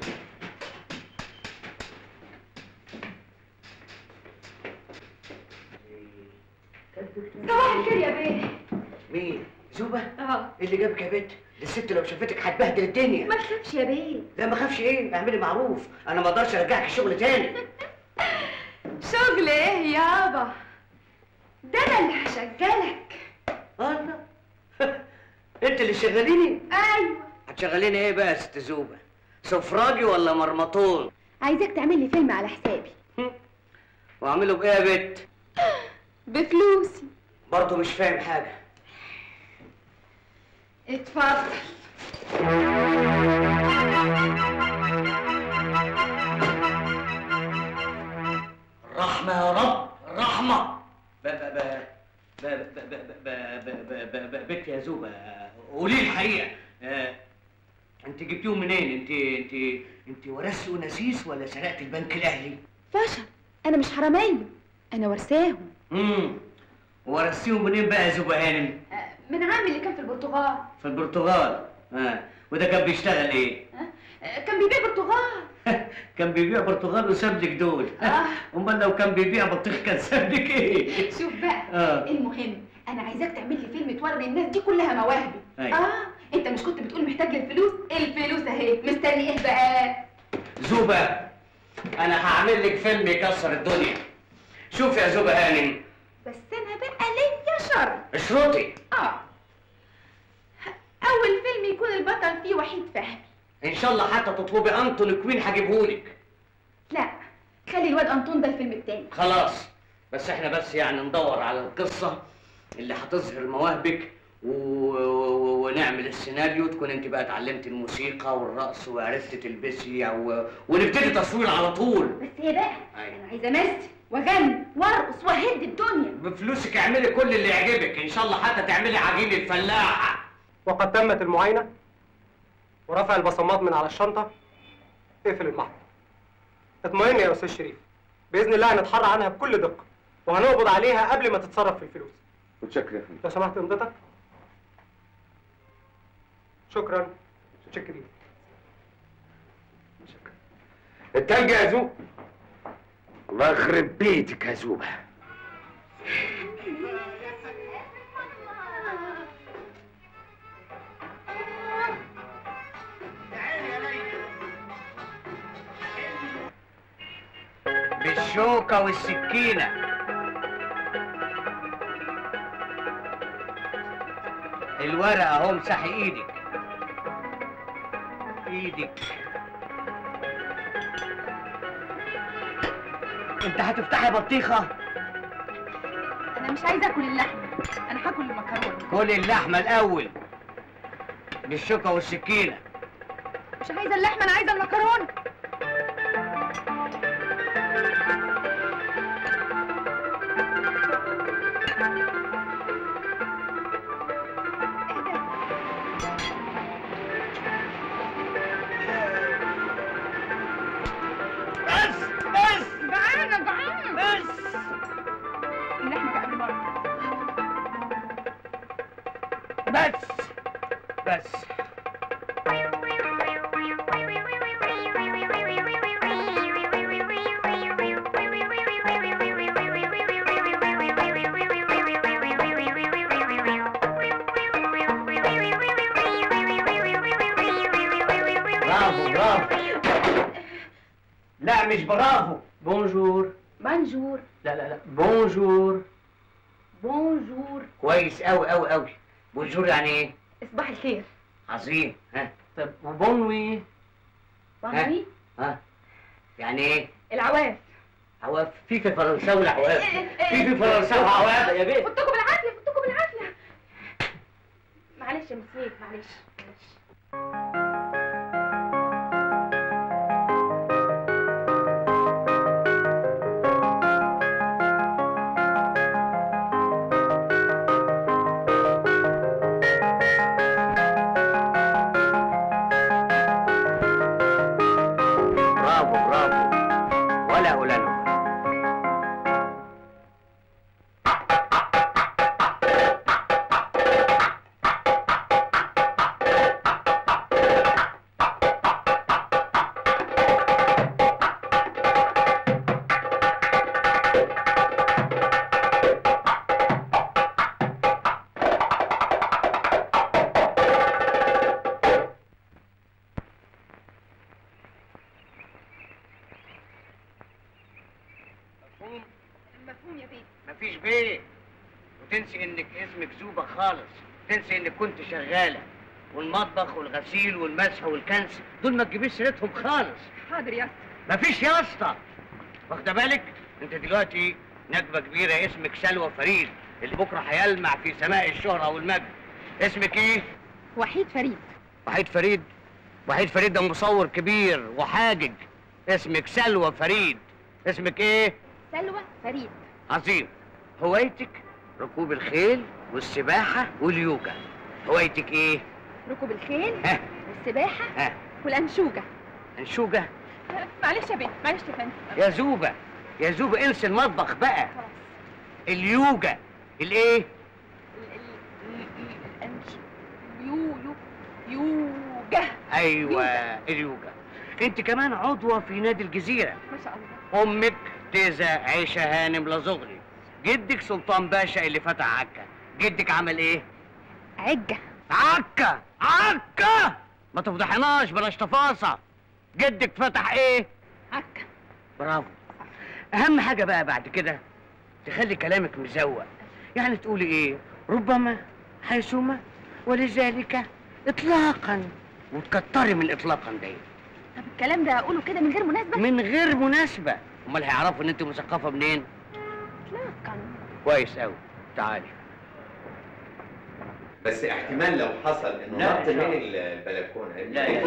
صباح الخير يا بيه مين؟ زوبة؟ اه إيه اللي جابك يا بنت؟ دي الست لو شافتك هتبهدل الدنيا ما تخافش يا بيه لا ما اخافش ايه؟ اعملي معروف انا ما اقدرش ارجعك الشغل تاني شغل ايه يابا ده انا اللي هشغلك الله انت اللي شغاليني؟ ايوه هتشغليني ايه بقى يا ست زوبة؟ سفراجي ولا مرمطون؟ عايزاك تعمل لي فيلم على حسابي واعمله بايه يا بنت؟ بفلوسي برضه مش فاهم حاجة اتفضل الرحمة يا رب الرحمة ب ب ب ب ب ب ب ب ب ب ب بنت يا زوبة قولي لي الحقيقة آه، انت جبتيهم منين؟ انت انت انت ورثتي ونسيس ولا سرقت البنك الاهلي؟ باشا انا مش حراميه انا ورثاهم امم ورثتيهم منين بقى يا زوبة هانم؟ من عمي اللي كان في البرتغال في البرتغال اه وده كان بيشتغل ايه؟ كان بيبيع برتغال كان بيبيع برتغال وساب لك دول امال لو كان بيبيع بطيخ كان ساب لك ايه؟ شوف بقى آه. المهم انا عايزاك تعمل لي فيلم توري الناس دي كلها مواهبي أيوة. اه انت مش كنت بتقول محتاج للفلوس الفلوس اهي مستني ايه بقى زوبة انا هعمل لك فيلم يكسر الدنيا شوف يا زوبة هانم بس انا بقى ليا شر اشرطي اه اول فيلم يكون البطل فيه وحيد فهمي ان شاء الله حتى تطلبي انتوني كوين هجيبهولك لا خلي الواد انطون ده الفيلم التاني خلاص بس احنا بس يعني ندور على القصة اللي هتظهر مواهبك و... و... ونعمل السيناريو تكون انت بقى اتعلمت الموسيقى والرقص وعرفت تلبسي او ونبتدي تصوير على طول بس هي بقى أيوة. انا عايزه امثل واغني وارقص واهد الدنيا بفلوسك اعملي كل اللي يعجبك ان شاء الله حتى تعملي عجين الفلاح وقد تمت المعاينة ورفع البصمات من على الشنطة اقفل المحضر اطمئن يا أستاذ شريف بإذن الله هنتحرى عنها بكل دقة وهنقبض عليها قبل ما تتصرف في الفلوس متشكر يا فندم لو سمحت امضتك شكرا متشكرين التلج يا زوب الله يخرب بيتك يا زوبة بالشوكة والسكينة الورقة اهو امسحي ايدك ايدك انت هتفتحي بطيخة انا مش عايزه اكل اللحمه انا هاكل المكرونه كل اللحمة الأول بالشوكة والسكينة مش عايزه اللحمه انا عايزه المكرونه بس بس جعانه جعانه بس اللحمه بقى بالمره بس بس برافو برافو لا مش برافو بونجور بونجور لا لا لا بونجور بونجور كويس قوي قوي قوي بونجور يعني ايه صباح الخير عظيم ها طب وبونوي بونوي ها يعني ايه العواف عواف في في فرنساوي عواف في في فرنساوي عواف يا بيه فوتكم بالعافيه فوتكم بالعافيه معلش يا مسيك معلش معلش برافو برافو ولا ولا له مفهوم مفهوم يا بيه مفيش بيه وتنسي انك اسمك زوبة خالص تنسي انك كنت شغالة والمطبخ والغسيل والمسح والكنس دول ما تجيبيش سيرتهم خالص حاضر يا اسطى مفيش يا اسطى واخده بالك انت دلوقتي نجمة كبيرة اسمك سلوى فريد اللي بكرة هيلمع في سماء الشهرة والمجد اسمك ايه؟ وحيد فريد وحيد فريد وحيد فريد ده مصور كبير وحاجج اسمك سلوى فريد اسمك ايه سلوى فريد عظيم هوايتك ركوب الخيل والسباحة واليوجا هوايتك ايه ركوب الخيل ها والسباحة ها والأنشوجة انشوجة معلش يا بيه معلش يا فندم يا زوبة يا زوبة انسي المطبخ بقى اليوجا الايه يو يو يوجا ايوه اليوجا انت كمان عضوة في نادي الجزيرة ما شاء الله امك تيزة عيشة هانم لزغري جدك سلطان باشا اللي فتح عكا جدك عمل ايه عجة عكا عكا ما تفضحناش بلاش تفاصة جدك فتح ايه عكا برافو اهم حاجة بقى بعد كده تخلي كلامك مزوق يعني تقولي ايه ربما حيثما ولذلك اطلاقا وتكتري من اطلاقا دي طب الكلام ده اقوله كده من غير مناسبة من غير مناسبة امال هيعرفوا ان انت مثقفة منين اطلاقا كويس قوي تعالي بس احتمال لو حصل انه لا، نط إن شاء من الله. البلكونه لا يا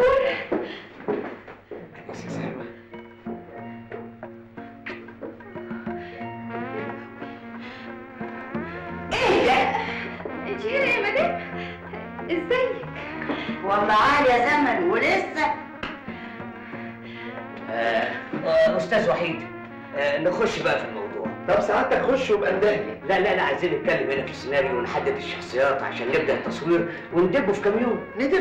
ايه ده انت هنا يا مدام ازيك والله عال يا زمن ولسه آه آه، استاذ وحيد آه نخش بقى في الموضوع طب سعادتك خش وابقى ندهني لا لا لا عايزين نتكلم هنا في السيناريو ونحدد الشخصيات عشان نبدا التصوير وندبه في كام يوم ندب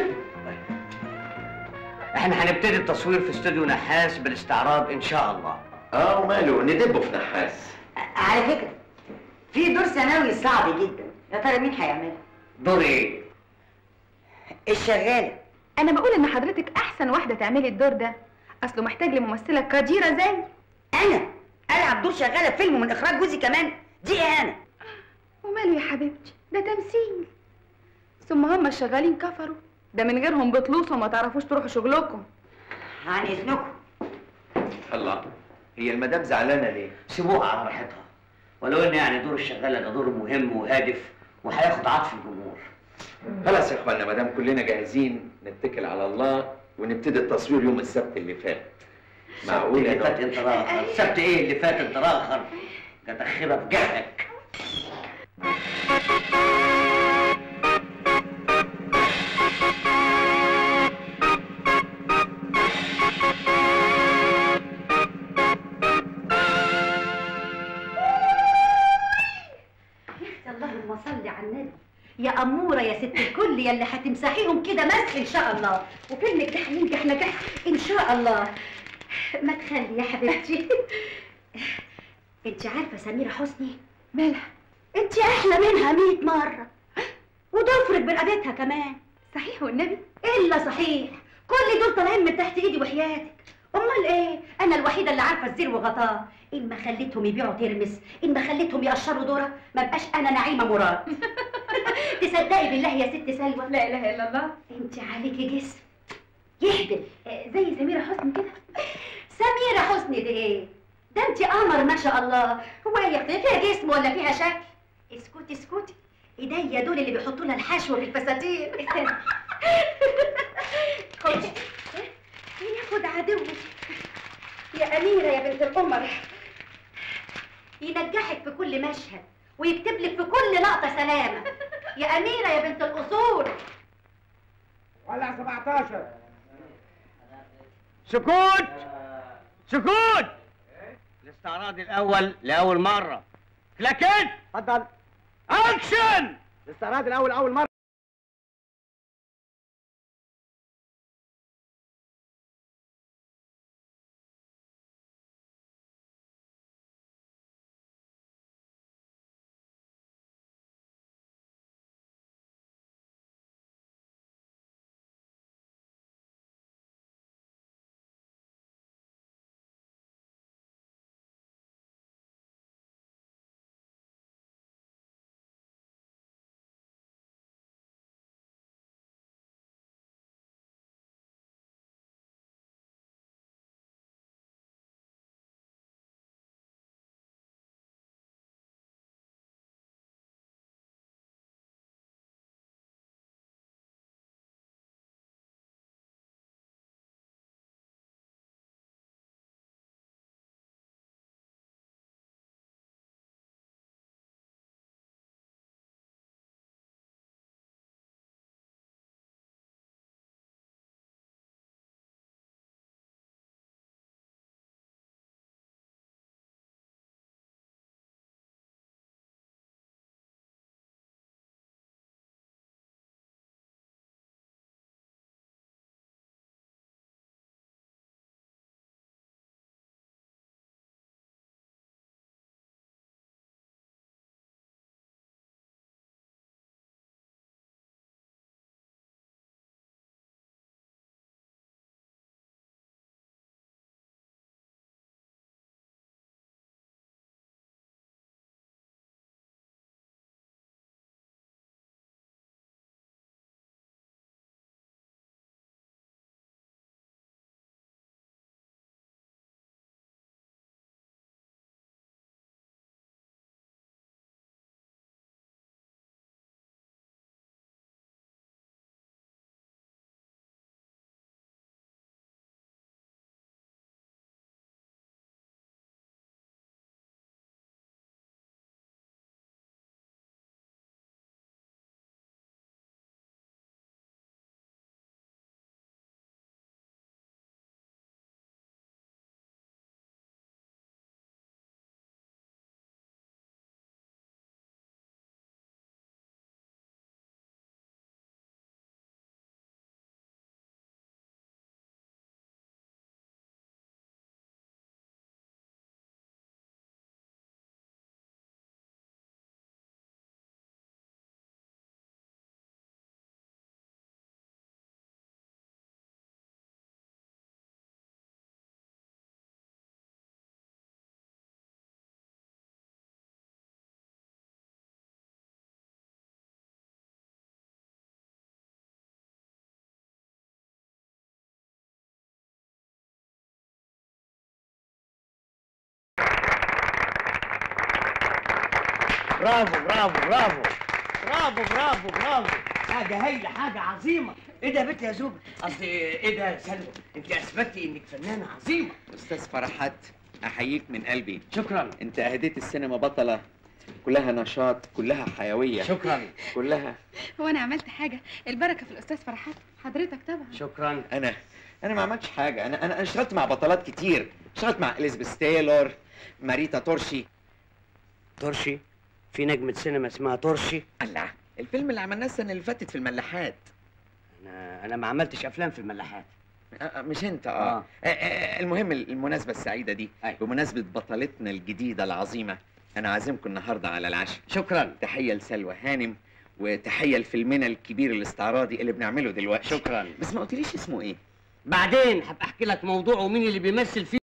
احنا هنبتدي التصوير في استوديو نحاس بالاستعراض ان شاء الله اه وماله ندبه في نحاس على فكرة في دور ثانوي صعب جدا يا ترى مين هيعملها؟ دور ايه الشغالة انا بقول ان حضرتك احسن واحدة تعملي الدور ده اصله محتاج لممثلة قديرة زي أنا ألعب دور شغالة في فيلم من إخراج جوزي كمان دي أنا وماله يا حبيبتي ده تمثيل ثم هم الشغالين كفروا ده من غيرهم بتلوصوا وما تعرفوش تروحوا شغلكم عن إذنكم الله هي المدام زعلانه ليه؟ سيبوها على راحتها ولو ان يعني دور الشغاله ده دور مهم وهادف وهياخد عطف الجمهور خلاص يا اخوانا ما دام كلنا جاهزين نتكل على الله ونبتدي التصوير يوم السبت اللي فات معقول اللي يا فات دكتور؟ انت راخر السبت ايه اللي فات انت راخر كتخبه في جهلك اللهم صل على النبي يا أمورة يا ست الكل يا اللي هتمسحيهم كده مسح إن شاء الله وفيلمك ده هينجح نجاح إن شاء الله ما تخلي يا حبيبتي انت عارفة سميرة حسني مالها انت أحلى منها مية مرة وضفرك برقبتها كمان صحيح والنبي إلا صحيح كل دول طالعين من تحت إيدي وحياتك أمال إيه؟ أنا الوحيدة اللي عارفة الزير وغطاه إن ما خليتهم يبيعوا ترمس إن ما خليتهم يقشروا ذرة ما بقاش أنا نعيمة مراد تصدقي بالله يا ست سلوى لا اله الا الله انت عليكي جسم يهبل آه، زي سميرة حسني كده سميرة حسني دي ايه ده انت قمر ما شاء الله هو هي فيها جسم ولا فيها شكل اسكتي اسكتي ايديا دول اللي بيحطوا لها الحشو في الفساتين خدي ياخد عدوك يا أميرة يا بنت القمر ينجحك في كل مشهد ويكتب لك في كل لقطة سلامة يا أميرة يا بنت الأصول ولع 17 سكوت سكوت الاستعراض الاول لاول مره لكن اتفضل اكشن الاستعراض الاول اول مره برافو برافو برافو برافو برافو برافو حاجة هايلة حاجة عظيمة ايه ده يا بنت يا زوبة قصدي ايه ده يا سلوى انت اثبتي انك فنانة عظيمة استاذ فرحات احييك من قلبي شكرا انت اهديت السينما بطله كلها نشاط كلها حيويه شكرا كلها هو انا عملت حاجه البركه في الاستاذ فرحات حضرتك طبعا شكرا انا انا ما عملتش حاجه انا انا أنا اشتغلت مع بطلات كتير اشتغلت مع اليزابيث تايلور ماريتا تورشي ترشي في نجمة سينما اسمها ترشي الله الفيلم اللي عملناه السنه اللي فاتت في الملاحات انا انا ما عملتش افلام في الملاحات آه، مش انت اه, آه. آه. آه المهم المناسبه السعيده دي أيوة. بمناسبه بطلتنا الجديده العظيمه انا عازمكم النهارده على العشاء شكرا تحيه لسلوى هانم وتحيه لفيلمنا الكبير الاستعراضي اللي بنعمله دلوقتي شكرا بس ما قلتليش اسمه ايه بعدين هبقى احكي لك موضوع ومين اللي بيمثل فيه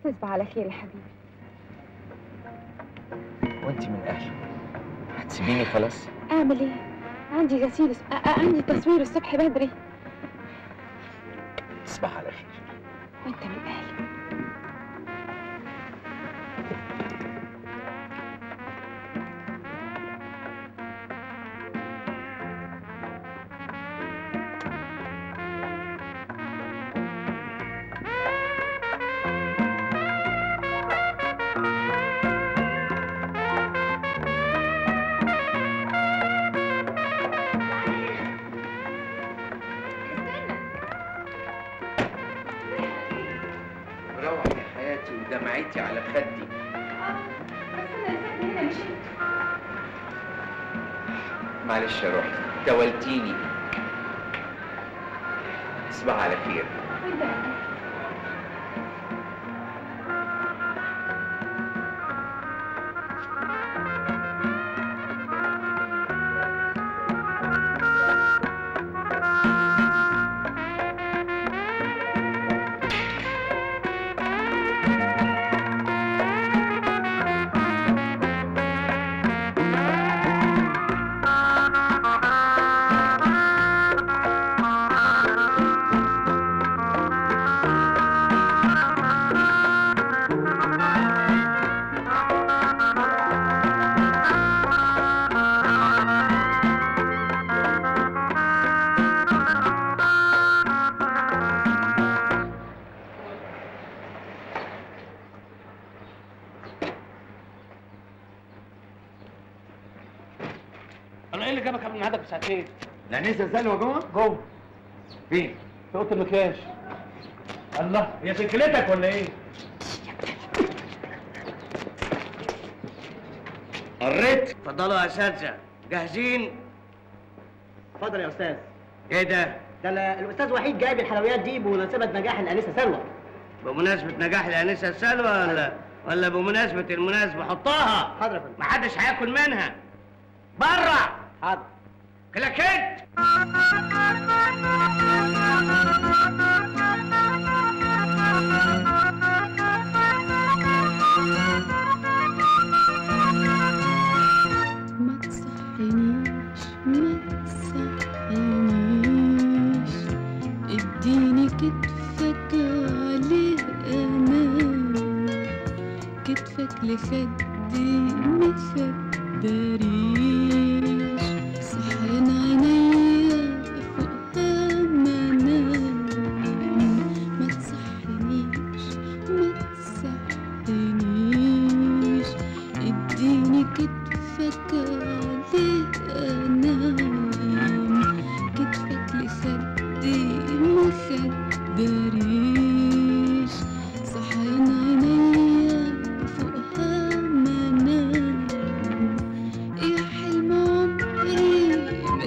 تصبح على خير يا حبيبي وانت من اهله هتسيبيني خلاص اعمل ايه عندي غسيل الص- أ- أ- عندي تصوير الصبح بدري تصبح على خير وانت من اهلي روح يا حياتي ودمعتي على خدي معلش يا روحي تولتيني تصبح على خير انا ايه اللي جابك قبل ميعادك بساعتين؟ الانسه سلوى جوه؟ جوه فين؟ في اوضه المكياج الله هي سجلتك ولا ايه؟ قريت اتفضلوا يا اساتذه جاهزين؟ اتفضل يا استاذ ايه ده؟ ده ال- الاستاذ وحيد جايب الحلويات دي بمناسبه نجاح الانسه سلوى بمناسبة نجاح الأنسة سلوى ولا ولا بمناسبة المناسبة حطها حاضر يا فندم محدش هياكل منها برا حاضر كلاكيت ما تصحينيش ما تصحينيش اديني كتفك عليه امان كتفك لخدي مخدريش صحيان عينيا فوقها منام ما تصحينيش ما تصحينيش اديني كتفك عليه انام كتفك لخدي مخدريش صحيان عينيا فوقها منام يا حلم عمري ما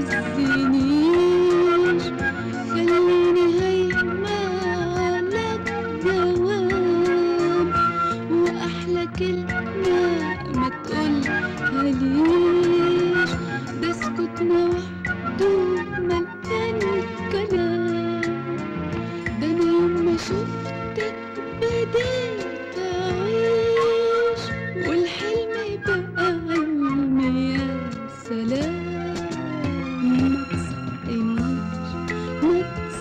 تهزنيش خليني هايمة على الدوام واحلى كلمة ما تقولها ليش ده سكوتنا وحده مليان كلام ده انا يوم ما شفتك بديت اعيش والحلم بقى علم يا سلام ما تصحينيش ما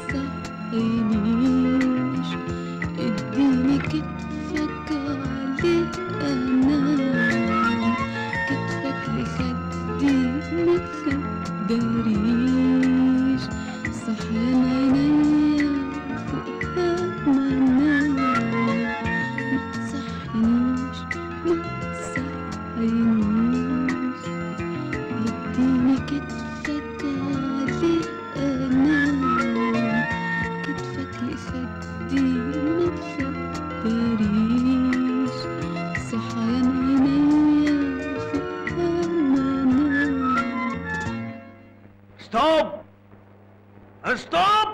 تصحينيش اديني كتفك عليه انام كتفك لخدي ما تخدريش صحيان عينيا فوقها منام ما تصحينيش ما تصحينيش اديني كتفك عليه انام كتفك لخدي ما تخدريش صحيان عينيا فوقها منام ستوب ستوب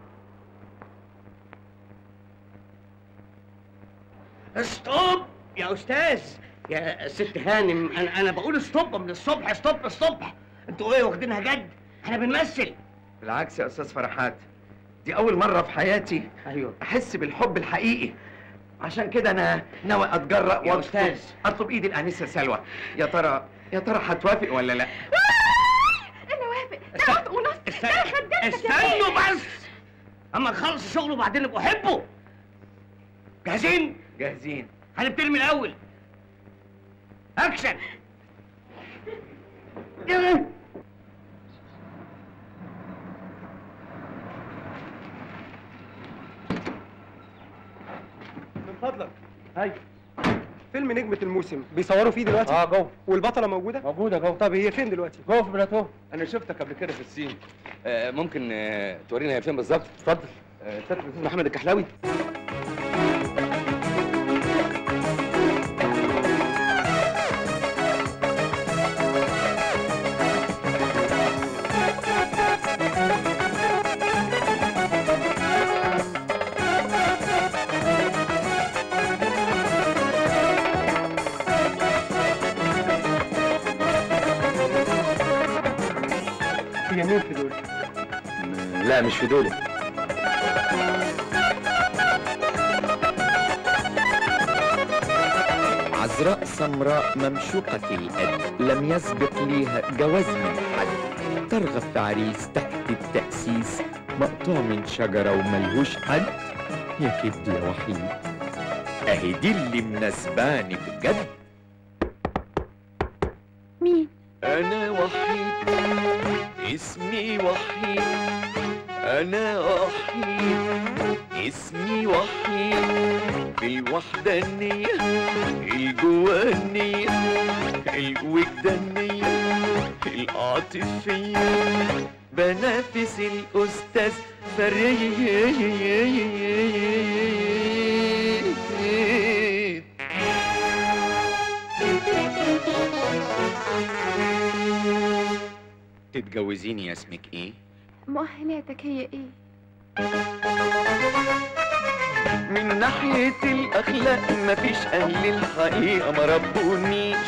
ستوب يا استاذ يا ست هانم انا انا بقول ستوب من الصبح ستوب الصبح انتوا ايه واخدينها جد احنا بنمثل بالعكس يا استاذ فرحات دي اول مره في حياتي ايوه احس بالحب الحقيقي عشان كده انا ناوي اتجرأ يا واطلب أستاذ. اطلب ايد الانسه سلوى يا ترى يا ترى هتوافق ولا لا انا وافق ده عطق ونص ده خدامتك يا استنوا بيه. بس اما نخلص الشغل وبعدين نبقوا حبوا جاهزين؟ جاهزين هنبتدي من الاول اكشن من فضلك هاي فيلم نجمة الموسم بيصوروا فيه دلوقتي؟ اه جوه والبطلة موجودة؟ موجودة جوه طب هي فين دلوقتي؟ جوه في بلاتو انا شفتك قبل كده في السين آه ممكن آه تورينا هي فين بالظبط اتفضل آه استاذ الأستاذ محمد الكحلاوي هي مين في دول؟ لا مش في دولة عذراء سمراء ممشوقة القد لم يسبق ليها جواز من حد ترغب في عريس تحت التأسيس مقطوع من شجرة وملهوش حد يا كد يا وحيد اهي دي اللي مناسباني بجد مين؟ أنا وحيد اسمي وحيد أنا وحيد اسمي وحيد الوحدانية الجوانية الوجدانية العاطفية بنافس الأستاذ فريد تتجوزيني يا اسمك ايه؟ مؤهلاتك هي ايه؟ من ناحية الأخلاق مفيش أهل الحقيقة ما ربونيش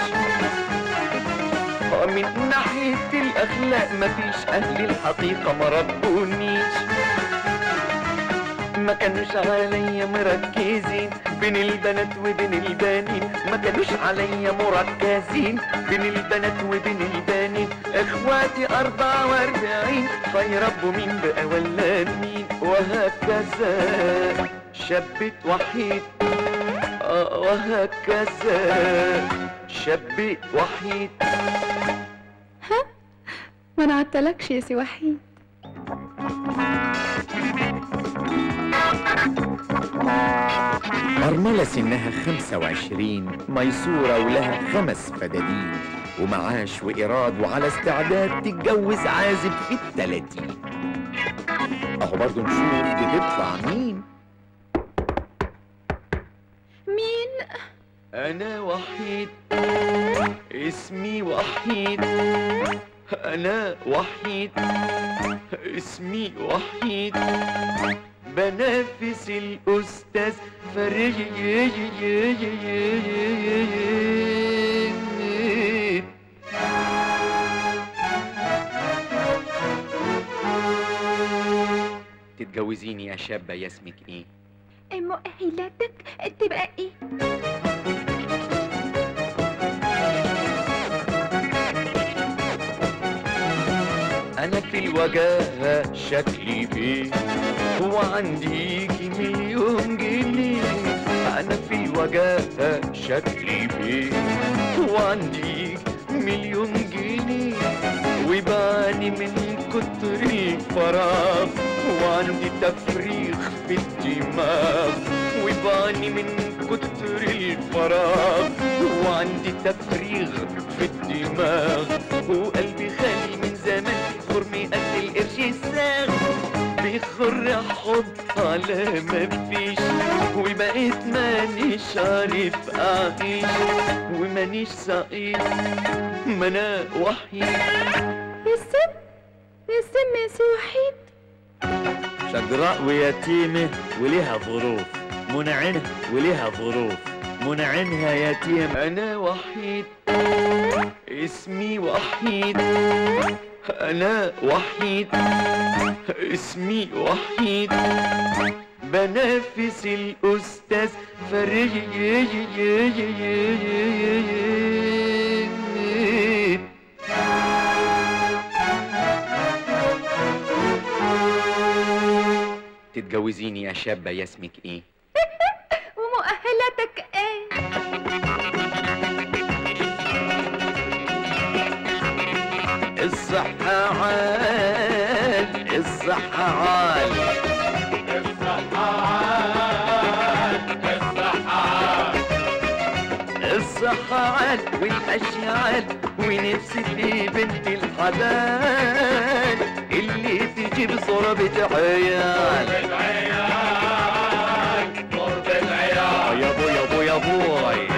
آه، من ناحية الأخلاق مفيش أهل الحقيقة ما ربونيش ما كانوش عليا مركزين بين البنات وبين البنين ما كانوش عليا مركزين بين البنات وبين البنين اخواتي اربعة واربعين فيربوا مين بقى ولا مين وهكذا شبت وحيد آه وهكذا شبت وحيد ما انا عدتلكش يا سي وحيد أرملة سنها خمسة وعشرين ميسورة ولها خمس فدادين ومعاش وإيراد وعلى استعداد تتجوز عازب في التلاتين أهو برضه نشوف دي تطلع مين مين؟ أنا وحيد اسمي وحيد أنا وحيد اسمي وحيد بنافس الأستاذ فريد تتجوزيني يا شابة يا اسمك ايه؟ مؤهلاتك تبقى ايه؟ أنا في الوجاهة شكلي بيه هو عندي مليون جنيه أنا في الوجاهة شكلي بيه هو عندي مليون جنيه وبعاني من كتر الفراغ وعندي تفريغ في الدماغ وبعاني من كتر الفراغ وعندي تفريغ في الدماغ وقلبي خالي من زمان خرمي قد القرش الساغ بيخر احط على مفيش وبقيت مانيش عارف اعيش ومانيش سعيد ما انا وحيد السم السم يا سي وحيد شجراء ويتيمة وليها ظروف منعنة وليها ظروف منعنها يتيم أنا وحيد اسمي وحيد أنا وحيد اسمي وحيد بنفس الأستاذ فريد تتجوزيني يا شابة يا اسمك ايه؟ ومؤهلاتك ايه الصحة عال الصحة عال الصحة عال والمشي عال ونفسي في بنت الحلال اللي تجيب صورة عيال يا بوي يا بوي يا بوي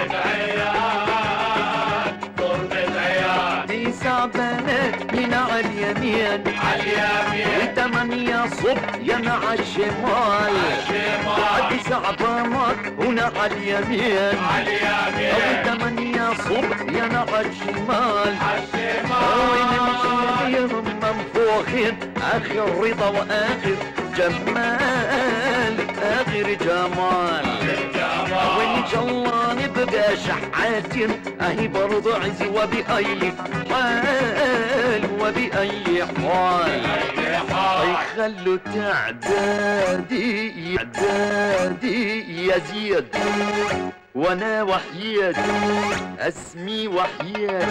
تسع بنات من على اليمين على اليمين وثمانية صبيان على الشمال على تسع بنات هنا على اليمين على اليمين وثمانية صبيان على الشمال على الشمال ونمشي منفوخين آخر رضا وآخر جمال آخر جمال وإن شاء الله نبقى شحاتين أهي برضو عزي وبأي حال وبأي حال أي خلوا تعدادي تعدادي يزيد وانا وحيد اسمي وحيد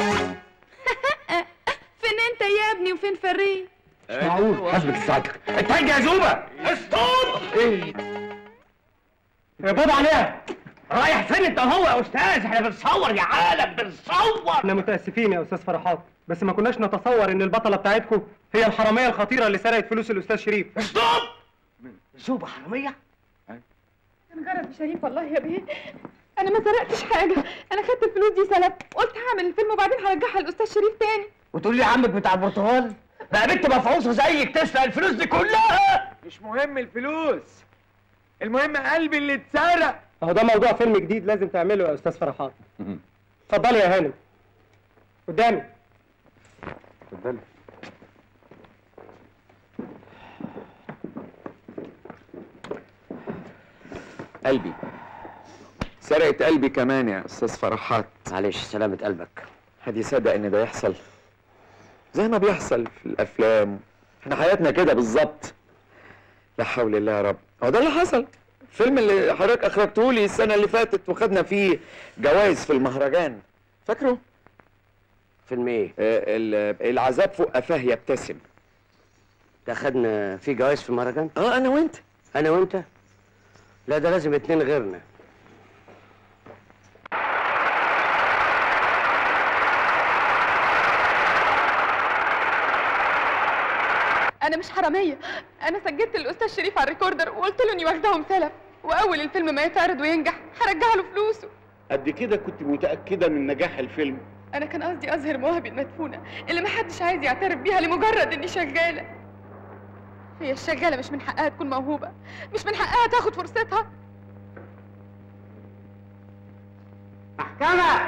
فين انت يا ابني وفين فريد مش معقول حسبك ساعتك اتهجى يا زوبة اسطول ايه يا بابا عليها رايح فين انت هو يا استاذ احنا بنصور يا عالم بنصور احنا متاسفين يا استاذ فرحات بس ما كناش نتصور ان البطله بتاعتكم هي الحراميه الخطيره اللي سرقت فلوس الاستاذ شريف ستوب زوبة حرامية كان غرض شريف والله يا بيه انا ما سرقتش حاجه انا خدت الفلوس دي سلب قلت هعمل الفيلم وبعدين هرجعها للاستاذ شريف تاني وتقول لي عمك بتاع البرتغال بقى بنت مفعوصة زيك تسرق الفلوس دي كلها مش مهم الفلوس المهم قلبي اللي اتسرق اهو ده موضوع فيلم جديد لازم تعمله يا استاذ فرحات اتفضلي يا هانم قدامي اتفضلي قلبي سرقت قلبي كمان يا استاذ فرحات معلش سلامة قلبك هدي صدق ان ده يحصل زي ما بيحصل في الافلام احنا حياتنا كده بالظبط لا حول الله يا رب هو ده اللي حصل الفيلم اللي حضرتك اخرجته لي السنه اللي فاتت وخدنا فيه جوائز في المهرجان فاكره فيلم ايه آه ال- العذاب فوق قفاه يبتسم ده خدنا فيه جوائز في المهرجان اه انا وانت انا وانت لا ده لازم اتنين غيرنا انا مش حراميه انا سجلت للاستاذ شريف على الريكوردر وقلت له اني واخداهم سلف واول الفيلم ما يتعرض وينجح هرجع له فلوسه قد كده كنت متأكدة من نجاح الفيلم انا كان قصدي اظهر مواهبي المدفونه اللي محدش عايز يعترف بيها لمجرد اني شغاله هي الشغاله مش من حقها تكون موهوبه مش من حقها تاخد فرصتها محكمة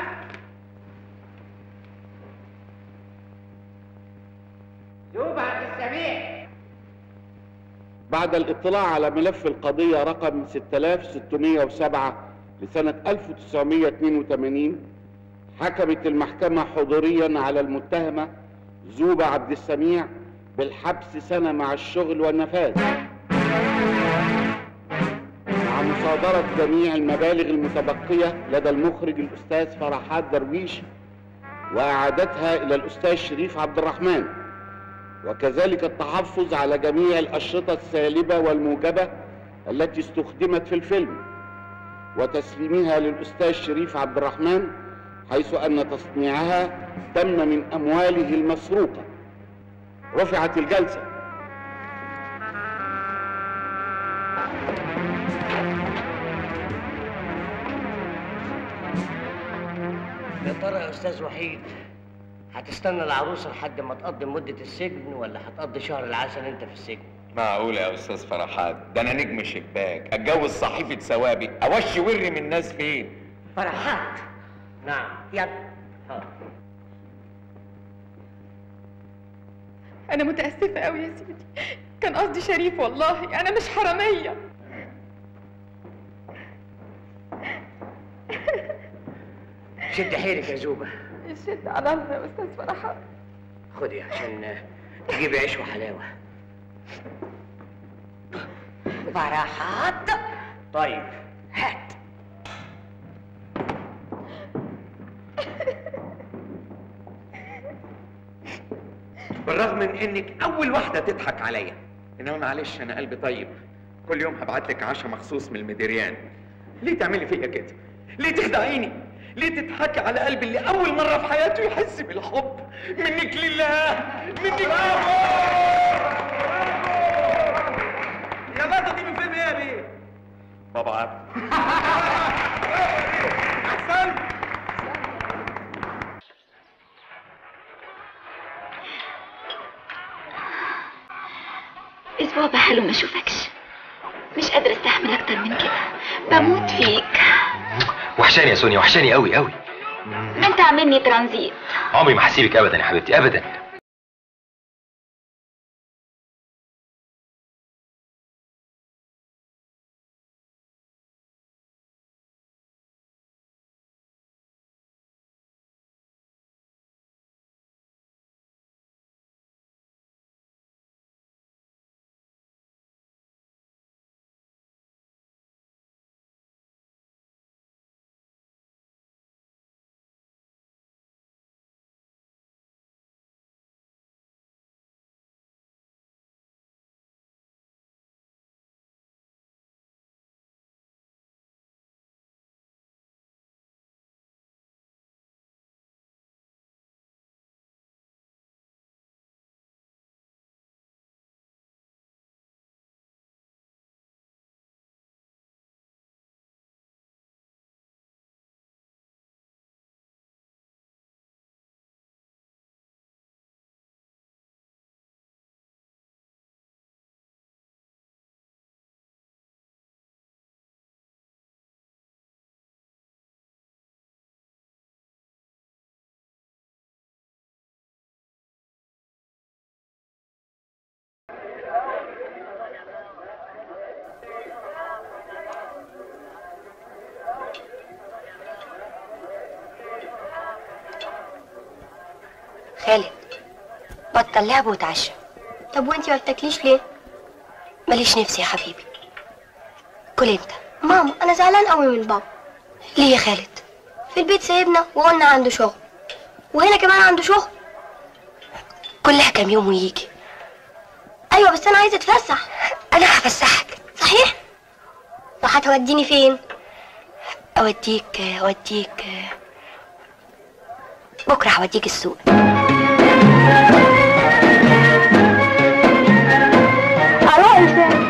زوبة عبد السميع بعد الاطلاع على ملف القضية رقم 6607 لسنة 1982 حكمت المحكمة حضوريا على المتهمة زوبة عبد السميع بالحبس سنة مع الشغل والنفاذ مع مصادرة جميع المبالغ المتبقية لدى المخرج الأستاذ فرحات درويش وإعادتها إلى الأستاذ شريف عبد الرحمن وكذلك التحفظ على جميع الأشرطة السالبة والموجبة التي استخدمت في الفيلم وتسليمها للأستاذ شريف عبد الرحمن حيث أن تصنيعها تم من أمواله المسروقة رفعت الجلسة يا ترى يا استاذ وحيد هتستنى العروسه لحد ما تقضي مده السجن ولا هتقضي شهر العسل انت في السجن معقول يا استاذ فرحات ده انا نجم شباك اتجوز صحيفه ثوابي اوشي وري من الناس فين فرحات نعم يلا ها. انا متاسفه قوي يا سيدي كان قصدي شريف والله انا مش حراميه شد حيلك يا زوبه الشد على الله يا استاذ فرحات خدي عشان تجيبي عيش وحلاوه فرحات طيب هات بالرغم من انك اول واحده تضحك عليا انما معلش انا قلبي طيب كل يوم هبعت لك عشاء مخصوص من المديريان ليه تعملي فيا كده ليه تخدعيني ليه تضحكي على قلبي اللي اول مره في حياته يحس بالحب منك لله منك لله يا برضه دي من فيلم ايه يا بيه؟ بابا عبد احسن اسبوع بحاله ما اشوفكش مش قادرة استحمل اكتر من كده بموت فيك وحشاني يا سونيا وحشاني قوي قوي ما انت عاملني ترانزيت عمري ما هسيبك ابدا يا حبيبتي ابدا خالد بطل لعب وتعشى طب وانتي ما بتاكليش ليه؟ ماليش نفسي يا حبيبي كل انت ماما انا زعلان قوي من بابا ليه يا خالد في البيت سايبنا وقلنا عنده شغل وهنا كمان عنده شغل كلها كام يوم ويجي ايوه بس انا عايزه اتفسح انا هفسحك صحيح وهتوديني فين اوديك اوديك بكره هوديك السوق اروح ازاي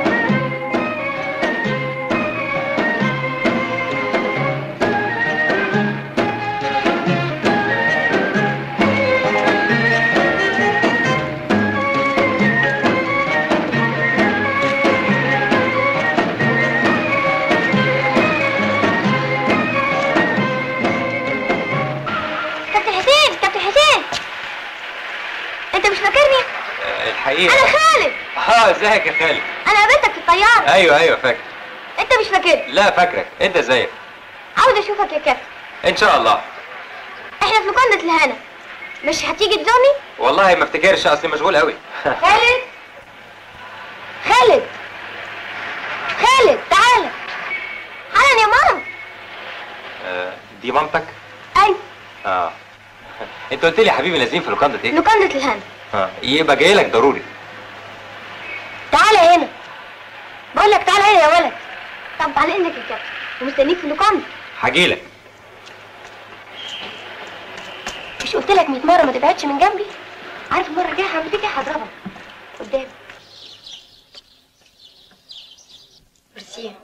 كابتن حسين كابتن حسين انت مش فاكرني الحقيقه انا خالد اه ازيك يا خالد انا قابلتك في الطياره ايوه ايوه فاكر انت مش فاكرني لا فاكرك انت ازيك عاوز اشوفك يا كابتن ان شاء الله احنا في لوكاندا الهنا مش هتيجي تزورني والله ما افتكرش اصلي مشغول قوي خالد خالد خالد تعالى حالا يا ماما آه، دي مامتك ايوه اه انت قلت لي يا حبيبي نازلين في لوكاندا ايه لوكاندا الهنا اه يبقى جاي لك ضروري تعالى هنا بقول لك تعالى هنا يا ولد طب على انك يا كابتن ومستنيك في اللوكاندا هاجي لك مش قلت لك 100 مره ما تبعدش من جنبي عارف المره الجايه هعمل فيك ايه هضربك قدام ميرسي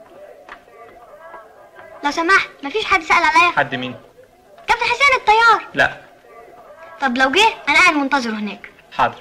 لو سمحت مفيش حد سأل عليا حد مين؟ كابتن حسين الطيار لا طب لو جه انا قاعد منتظره هناك حاضر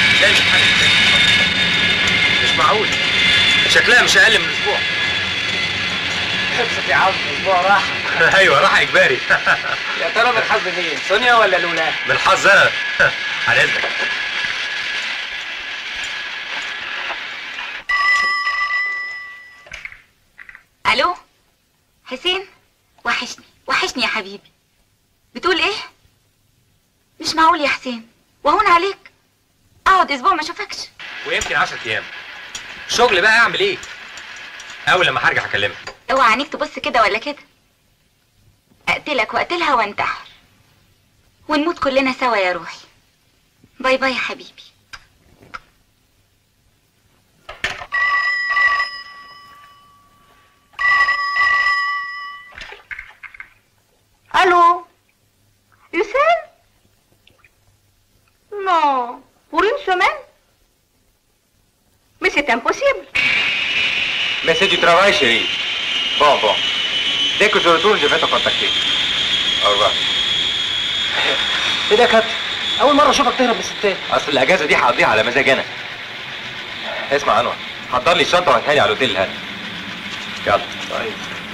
تعمل حاجه مش معقول شكلها مش اقل من اسبوع ابسط يا عم اسبوع راحه ايوه راح اجباري يا ترى من حظ مين سونيا ولا لولا بالحظ انا على اذنك الو حسين وحشني وحشني يا حبيبي بتقول ايه مش معقول يا حسين وهون عليك اقعد اسبوع ما اشوفكش ويمكن 10 ايام شغل بقى اعمل ايه اول لما هرجع اكلمك اوعى عينيك تبص كده ولا كده اقتلك واقتلها وانتحر ونموت كلنا سوا يا روحي باي باي يا حبيبي Allô Hussein Non. Pour une semaine Mais c'est impossible. Mais c'est du travail, chérie. Bon, bon. Dès que je retourne, je vais te contacter. Au revoir. ايه ده يا كابتن اول مره اشوفك تهرب من الستات اصل الاجازه دي هقضيها على مزاج انا اسمع انور حضر لي الشنطه وهاتها لي على الاوتيل الهادي يلا طيب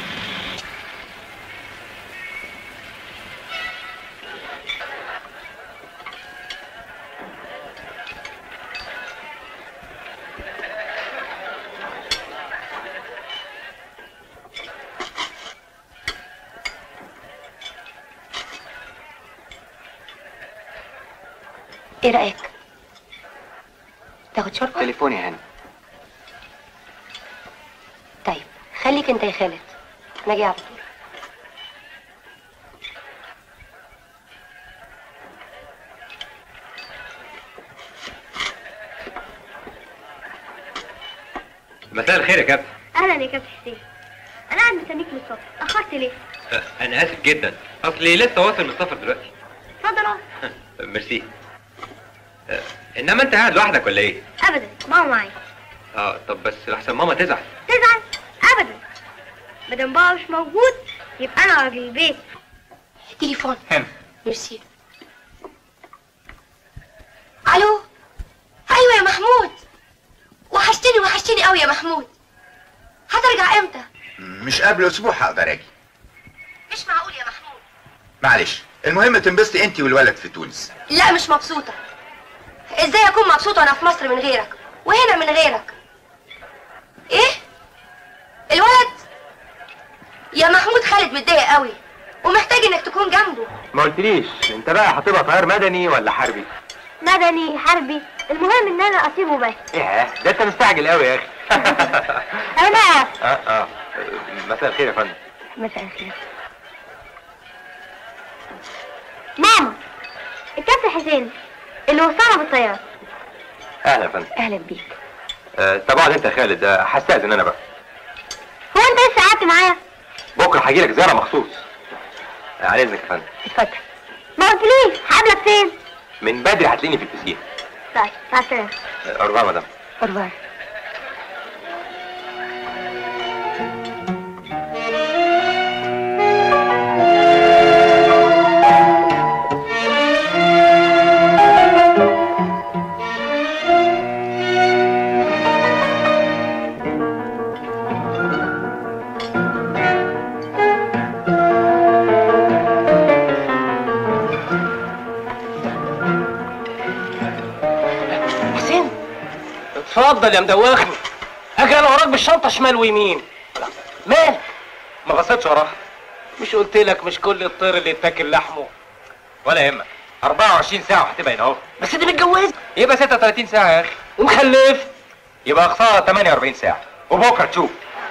ايه رايك تاخد شوربه تليفوني هاني طيب خليك انت يا خالد انا جاي على طول مساء الخير يا كابتن اهلا يا كابتن حسين انا قاعد مستنيك من الصبح اتاخرت ليه أه، انا اسف جدا اصلي لسه واصل من السفر دلوقتي اتفضل اقعد. ميرسي أه، انما انت قاعد لوحدك ولا ايه ابدا ماما معايا اه طب بس لحسن ماما تزعل تزعل ابدا مادام بابا مش موجود يبقى انا راجل البيت تليفون هنا ميرسي الو ايوه يا محمود وحشتني وحشتني قوي يا محمود هترجع امتى مش قبل اسبوع هقدر اجي مش معقول يا محمود معلش المهم تنبسطي انت والولد في تونس لا مش مبسوطه ازاي اكون مبسوطه وانا في مصر من غيرك وهنا من غيرك ايه الولد يا محمود خالد متضايق قوي ومحتاج انك تكون جنبه ما قلتليش انت بقى هتبقى طيار مدني ولا حربي مدني حربي المهم ان انا اسيبه بس ايه ده انت مستعجل قوي يا اخي انا اه اه مساء الخير يا فندم مساء الخير ماما الكابتن حسين اللي وصلنا بالطيارة اهلا يا فندم اهلا بيك آه طب اقعد انت يا خالد آه، هستاذن انا بقى هو انت لسه قعدت معايا بكره هجي لك زياره مخصوص آه، على اذنك يا فندم اتفضل ما قلتليش هقابلك فين من بدري هتلاقيني في البسين طيب مع السلامة آه، أربعة مدام أربعة حسين اتفضل يا مدوخني اجي انا وراك بالشنطه شمال ويمين مالك ما بصيتش وراها مش قلت لك مش كل الطير اللي يتاكل لحمه ولا يهمك 24 ساعة وهتبقى هنا اهو بس دي متجوزه يبقى 36 ساعة يا اخي ومخلف يبقى اقصاها 48 ساعة وبكرة تشوف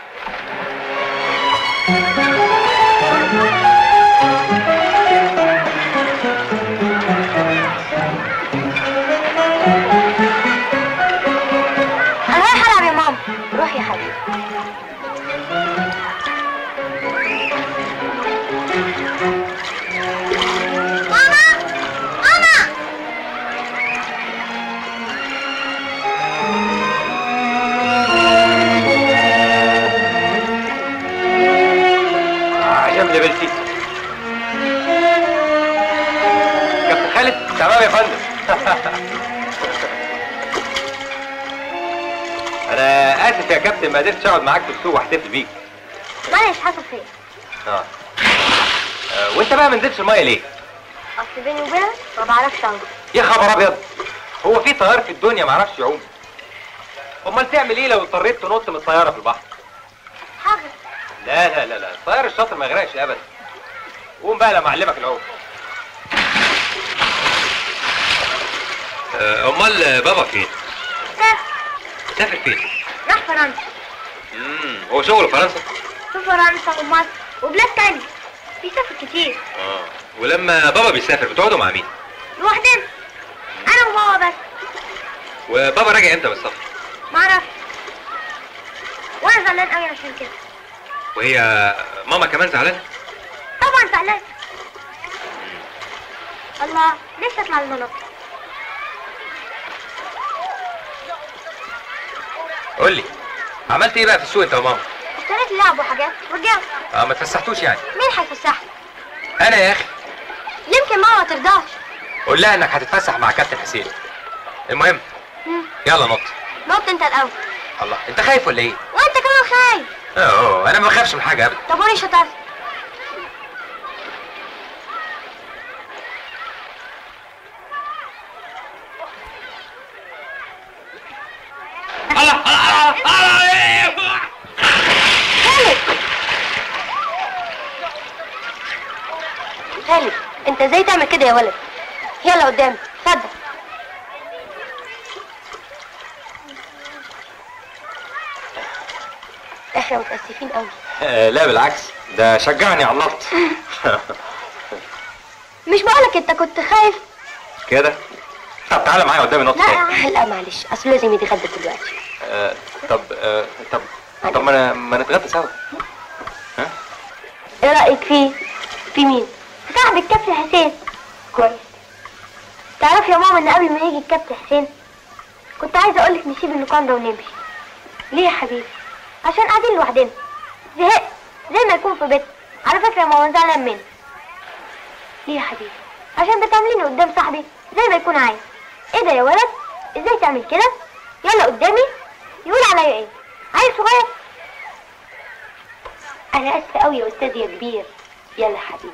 انا رايح العب يا ماما روح يا حبيبي ماما ماما انا اسف يا كابتن ما قدرتش اقعد معاك في السوق واحتفل بيك معلش حصل خير اه آه، وانت بقى ما نزلتش الميه ليه اصل بيني وبينك ما بعرفش اعوم يا خبر ابيض هو في طيار في الدنيا ما يعرفش يعوم امال تعمل ايه لو اضطريت تنط من الطياره في البحر حاضر لا لا لا لا الطيار الشاطر ما يغرقش ابدا قوم بقى لما اعلمك العوم آه، امال بابا فين سافر سافر فين راح فرنسا امم هو شغله فرنسا في فرنسا ومصر وبلاد تانية بيسافر كتير اه ولما بابا بيسافر بتقعدوا مع مين لوحدنا انا وماما بس وبابا راجع امتى من السفر معرفش وانا زعلان قوي عشان كده وهي ماما كمان زعلانه طبعا زعلان الله نفسي اطلع المناطق قول لي عملت ايه بقى في السوق انت وماما اشتريت لعب وحاجات ورجعت اه ما تفسحتوش يعني مين هيفسحني انا يا اخي يمكن ماما ما ترضاش قول لها انك هتتفسح مع كابتن حسين المهم مم. يلا نط نط انت الاول الله انت خايف ولا ايه وانت كمان خايف اه انا ما بخافش من حاجه ابدا طب وانا شطرت خالد انت ازاي تعمل كده يا ولد يلا قدام اتفضل احنا متاسفين قوي آه لا بالعكس ده شجعني على النط مش بقولك انت كنت خايف كده طب تعالى معايا قدامي نط تاني. لا لا معلش اصل لازم يتغدى دلوقتي آه طب آه طب طب ما أنا- ما نتغدى سوا ايه رايك فيه في مين صاحب الكابتن حسين كويس تعرف يا ماما ان قبل ما يجي الكابتن حسين كنت عايزه اقولك نسيب اللوكان ده ونمشي ليه يا حبيبي عشان قاعدين لوحدنا زهقت زي ما يكون في بيت على فكره يا ماما زعلان مني ليه يا حبيبي عشان بتعمليني قدام صاحبي زي ما يكون عايز ايه ده يا ولد ازاي تعمل كده يلا قدامي يقول عليا ايه عيل صغير انا اسفه قوي يا استاذ يا كبير يلا حبيبي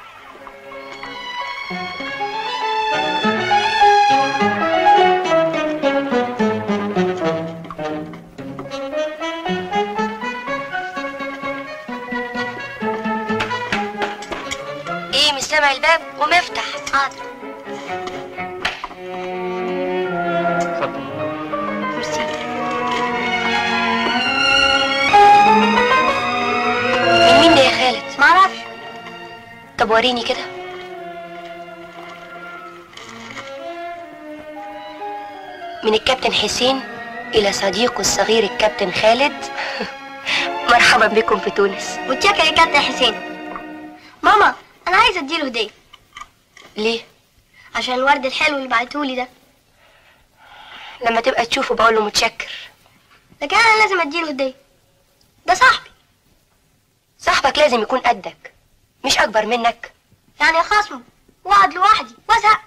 ايه مش سامع الباب قوم افتح حاضر ميرسي من مين ده يا خالد معرفش طب وريني كده من الكابتن حسين إلى صديقه الصغير الكابتن خالد مرحبا بكم في تونس متشكر يا كابتن حسين ماما أنا عايزة أديله هدية ليه؟ عشان الورد الحلو اللي بعتهولي ده لما تبقى تشوفه بقول له متشكر لكن أنا لازم أديله هدية ده صاحبي صاحبك لازم يكون قدك مش أكبر منك يعني خصمه وأقعد لوحدي وأزهق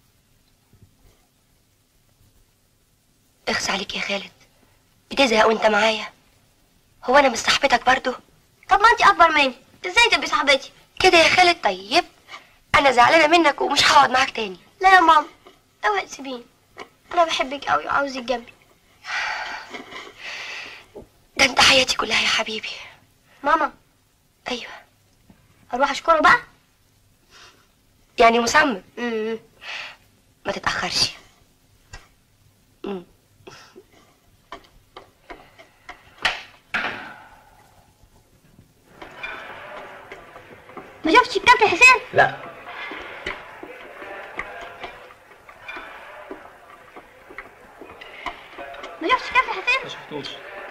اخس عليك يا خالد بتزهق وانت معايا هو انا مش صاحبتك برضو طب ما انت اكبر مني ازاي تبقي صاحبتي كده يا خالد طيب انا زعلانه منك ومش هقعد معاك تاني لا يا ماما اوعي تسيبيني انا بحبك قوي وعاوزك جنبي ده انت حياتي كلها يا حبيبي ماما ايوه اروح اشكره بقى يعني مصمم ما تتاخرش مم. ما شفتش الكابتن حسين لا ما شفتش الكابتن حسين ما شفتوش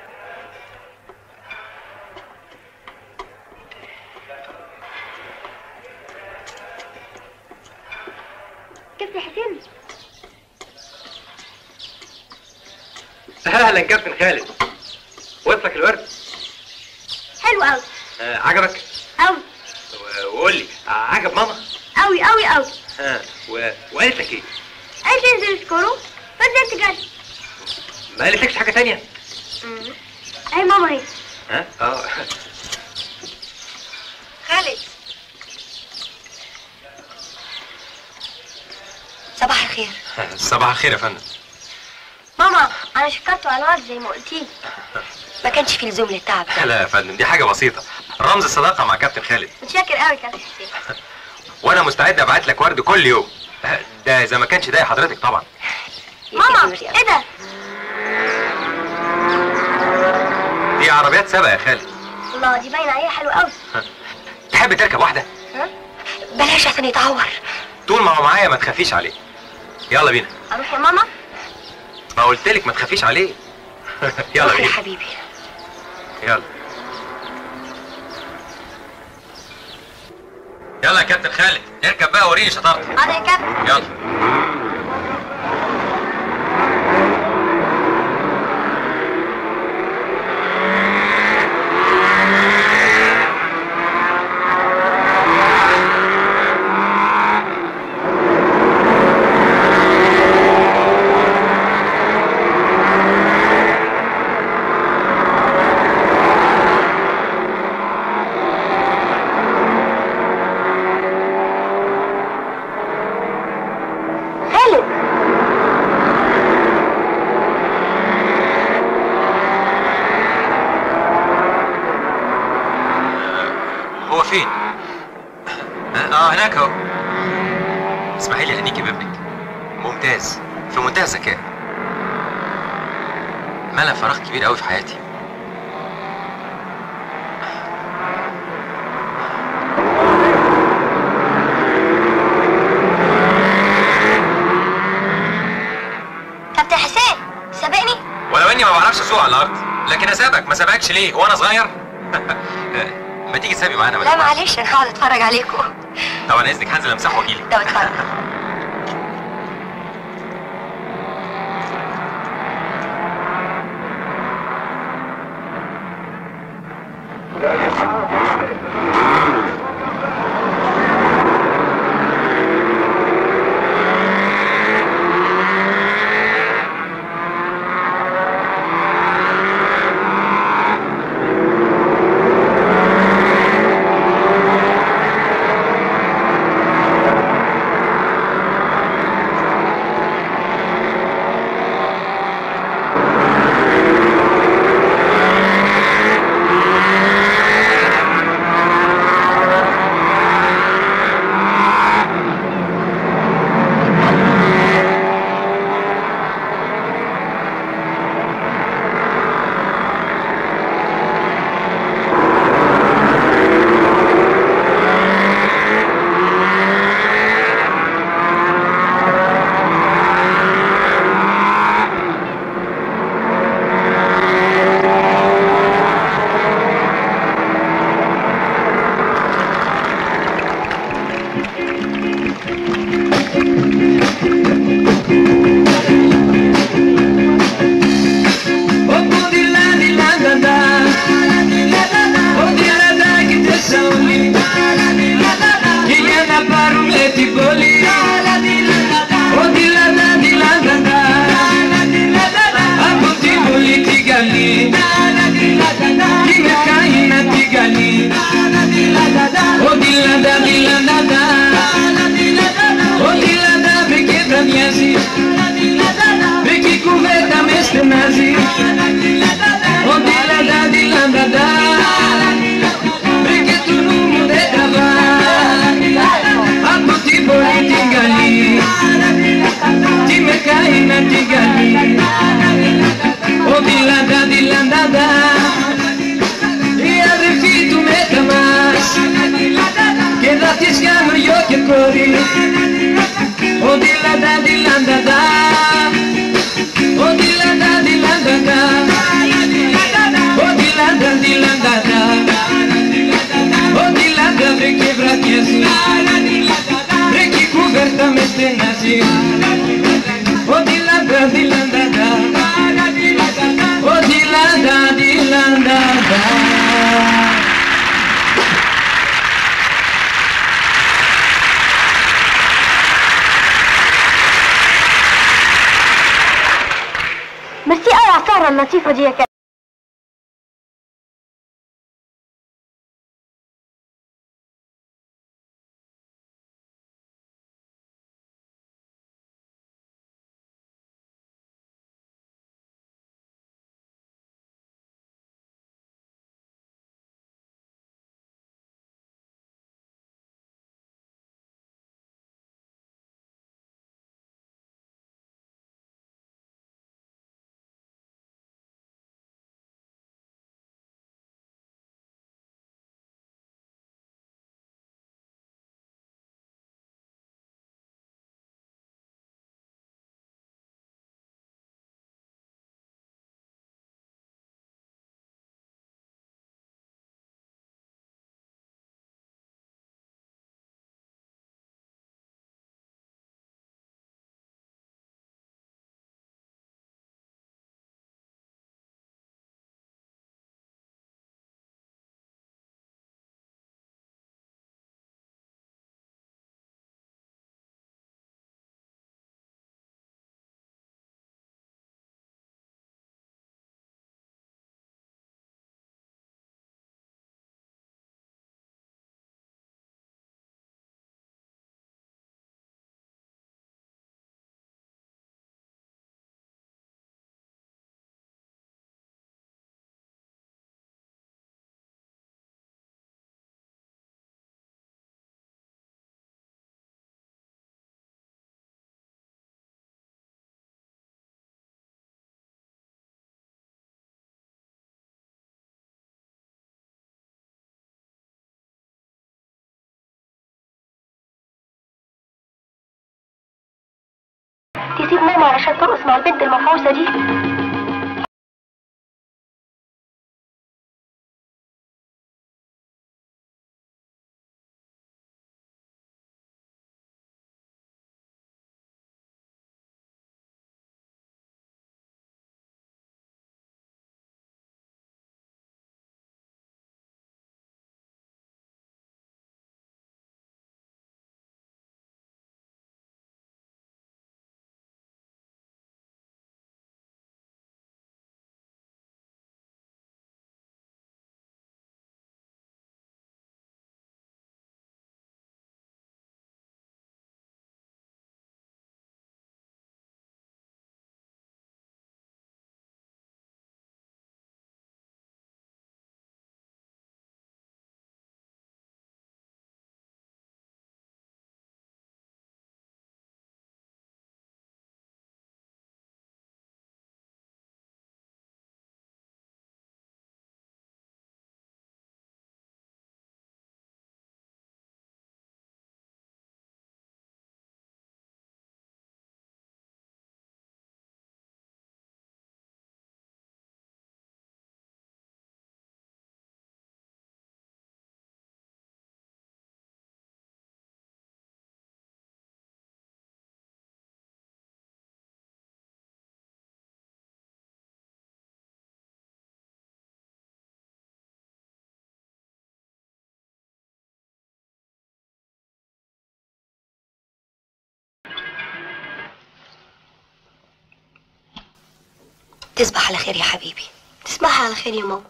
كابتن حسين اهلا كابتن خالد وصلك الورد حلو قوي آه عجبك قوي و- وقول لي عجب ماما قوي قوي قوي ها و... وقالت لك ايه عايز انزل اشكره فنزلت جري ما قالتلكش حاجه تانية ماما اهي ها اه خالد صباح الخير صباح الخير يا فندم ماما انا شكرته على الوقت زي ما قلتيلي ما كانش في لزوم للتعب لا يا فندم دي حاجه بسيطه رمز الصداقه مع كابتن خالد متشكر قوي كابتن حسين وانا مستعد ابعت لك ورد كل يوم ده اذا ما كانش ضايق حضرتك طبعا ماما ايه ده دي عربيات سبق يا خالد الله دي باينه عليها حلو قوي تحب تركب واحده ها بلاش عشان يتعور طول ما هو معايا ما تخافيش عليه يلا بينا اروح يا ماما ما قلت لك ما تخافيش عليه يلا روح يا بينا حبيبي يلا يلا يا كابتن خالد اركب بقى وريني شطارتك حاضر يا كابتن يلا خالد هو فين؟ اه هناك اهو اسمحي لي اهنيكي بابنك ممتاز في منتهى الذكاء ملا فراغ كبير قوي في حياتي كابتن حسين سابقني ولو اني ما بعرفش اسوق على الارض لكن اسابك ما سابقكش ليه وانا صغير ما تيجي تسابي معانا لا معلش انا هقعد اتفرج عليكم طبعا اذنك هنزل امسحه واجيلك طب اتفرج Perché cuvetta me ste mesi Oh di la da di la da da Perché tu non mi detava A tutti politica lì Ti me cai na ti gali Oh di la da di la da da E arrivi tu me tamas Che da ti schiamo io che corri Oh di la da di la da da Oh di la da di la da da Oh di la da di la da da Oh di la da perché bracchiasi Perché coperta me stenasi Oh di la da di la da da Oh di la da di la da da ميرسي قوي على السهرة اللطيفة دي يا كابتن تسيب ماما علشان ترقص مع البنت المفعوصة دي تصبح على خير يا حبيبي تصبح على خير يا ماما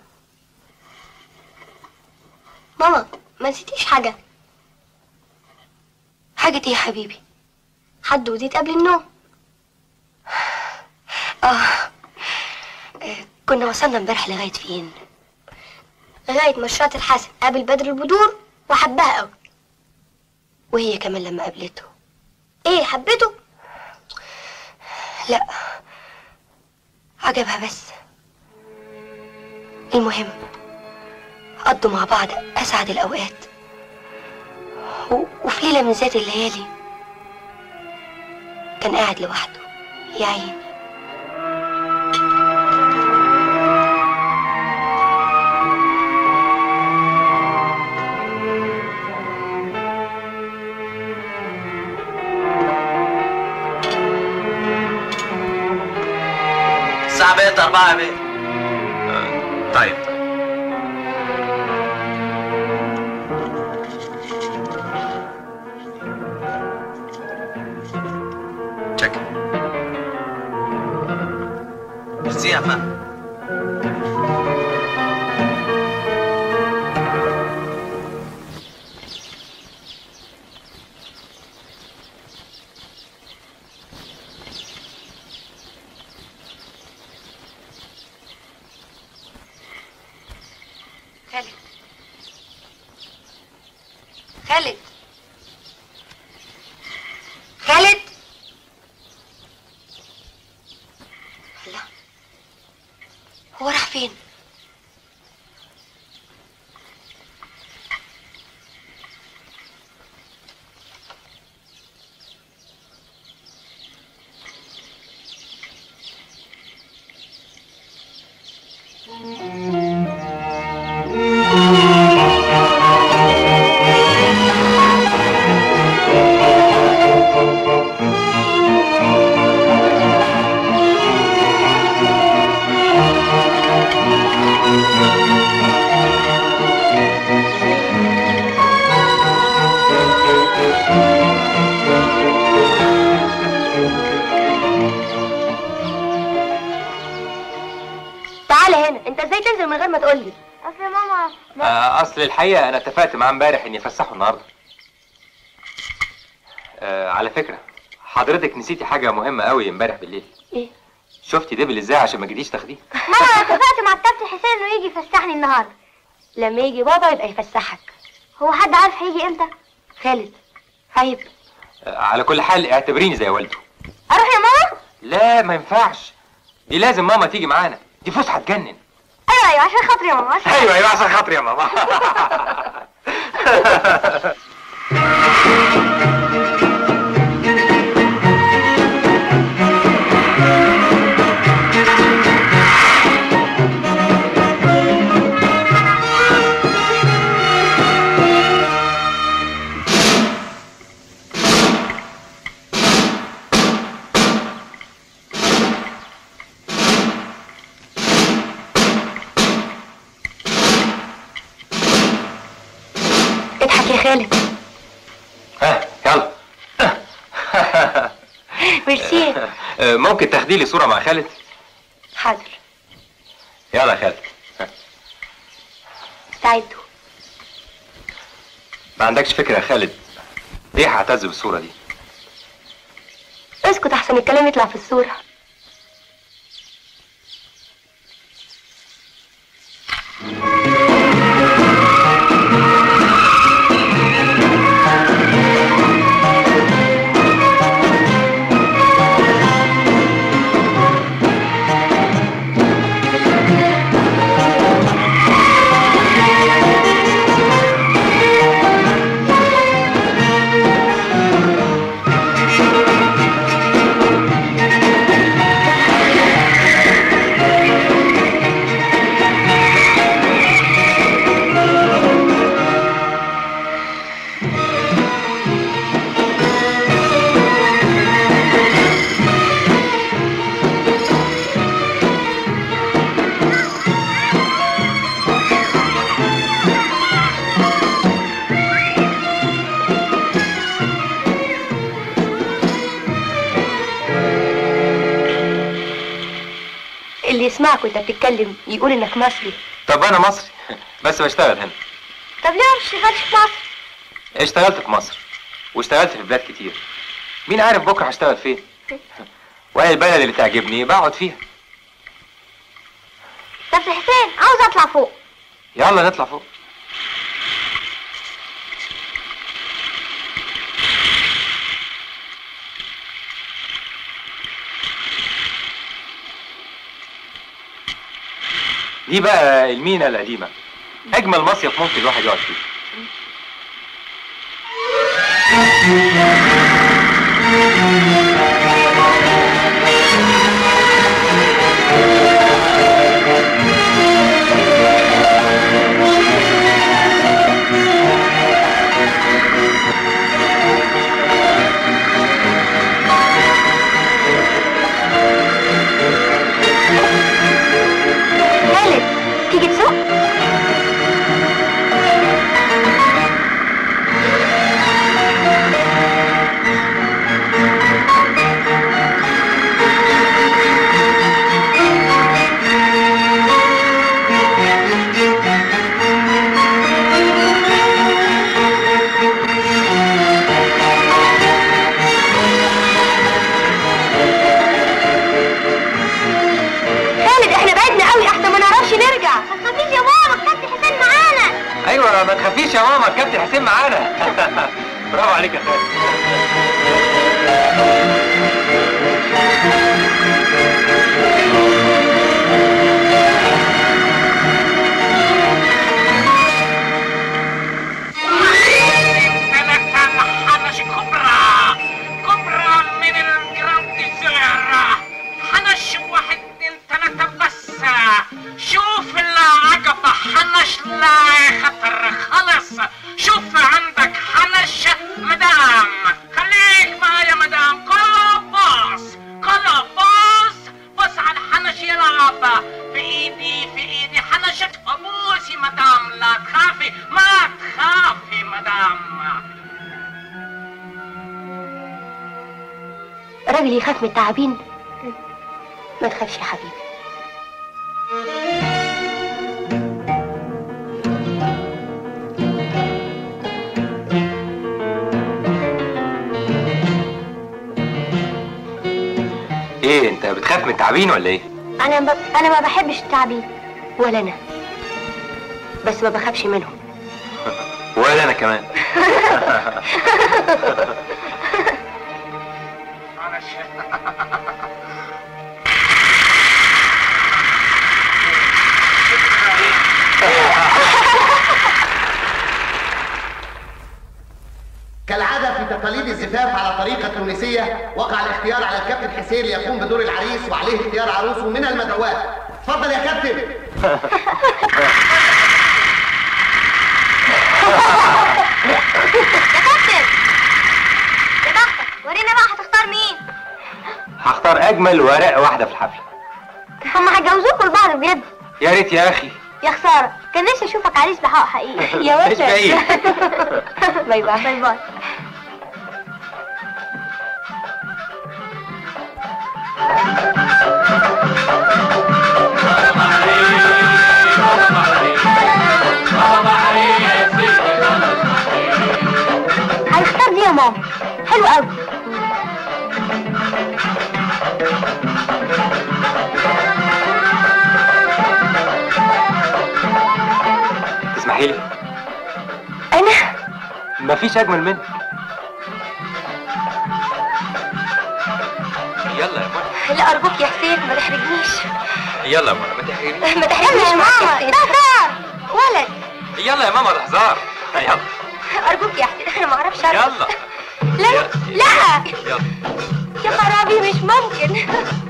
ماما ما نسيتيش حاجة حاجة ايه يا حبيبي حد وديت قبل النوم آه. آه كنا وصلنا امبارح لغاية فين لغاية ما الشاطر حسن قابل بدر البدور وحبها قوي وهي كمان لما قابلته ايه حبته لا عجبها بس المهم قضوا مع بعض أسعد الأوقات و... وفي ليلة من ذات الليالي كان قاعد لوحده يا عيني الساعة بقت أربعة يا بيه طيب تشيك ميرسي يا فندم خالد خالد خالد الله هو راح فين تعالى هنا انت ازاي تنزل من غير ما تقول لي اصل ماما آه، اصل الحقيقه انا اتفقت معاه امبارح اني افسحه النهارده آه، على فكره حضرتك نسيتي حاجه مهمه قوي امبارح بالليل ايه شفتي دبل ازاي عشان ما جيتيش تاخديه ماما انا اتفقت مع الكابتن حسين انه يجي يفسحني النهارده لما يجي بابا يبقى يفسحك هو حد عارف هيجي امتى خالد عيب آه، على كل حال اعتبريني زي والده اروح يا ماما لا ما ينفعش دي لازم ماما تيجي معانا دي فسحه تجنن ايوه ايوه عشان خاطري يا ماما عشان ايوه ايوه عشان خاطري يا ماما خالد ها يلا ميرسي آه، ممكن تاخدي لي صورة مع خالد حاضر يلا يا خالد استعدوا ما عندكش فكرة يا خالد ليه هعتز بالصورة دي اسكت احسن الكلام يطلع في الصورة اللي يسمعك وانت بتتكلم يقول انك مصري طب انا مصري بس بشتغل هنا طب ليه ما بتشتغلش في مصر اشتغلت في مصر واشتغلت في بلاد كتير مين عارف بكره هشتغل فين وانا البلد اللي تعجبني بقعد فيها طب يا حسين عاوز اطلع فوق يلا نطلع فوق دي بقى المينا القديمة أجمل مصيف ممكن الواحد يقعد فيه خالد تيجي تسوق خالد احنا بعدنا قوي احسن ما نعرفش نرجع ما تخافيش يا ماما الكابتن حسين معانا أيوة ما تخافيش يا ماما الكابتن حسين معانا برافو عليك يا خالد حنش كبرى كبرى من الجراند زيرة حنش واحد اتنين تلاتة بس شوف العجبة حنش لا خطر خلص شوف عندك حنش مدام خليك معايا مدام كله باص كله باص بص على الحنش يلعب في ايدي في ايدي حنش ابوسي مدام لا تخافي ما تخافي مدام راجل يخاف من التعابين ما تخافش يا حبيبي إيه أنت بتخاف من التعابين ولا إيه؟ انا ب... انا ما بحبش التعابين ولا انا بس ما بخافش منهم ولا أنا كمان كالعادة في تقاليد الزفاف على طريقة تونسية وقع الاختيار على الكابتن حسين ليقوم بدور العريس وعليه اختيار عروسه من المدعوات اتفضل يا كابتن يا كابتن يا بختك ورينا بقى هتختار مين هختار أجمل ورق واحدة في الحفلة هما هيجوزوكوا لبعض بجد يا ريت يا أخي يا خساره كان نفسي اشوفك عريس بحق حقيقي يا مش بعيد. باي باي باي باي هيختار دي يا ماما حلو قوي تسمحي لي انا مفيش اجمل منك يلا يا منى لا ارجوك يا حسين ما تحرجنيش يلا يا منى ما تحرجنيش ما تحرجنيش يا ماما ده هزار ولد يلا يا ماما ده هزار يلا ارجوك يا حسين انا ما اعرفش أرقص. يلا لا لا يلا يا خرابي مش ممكن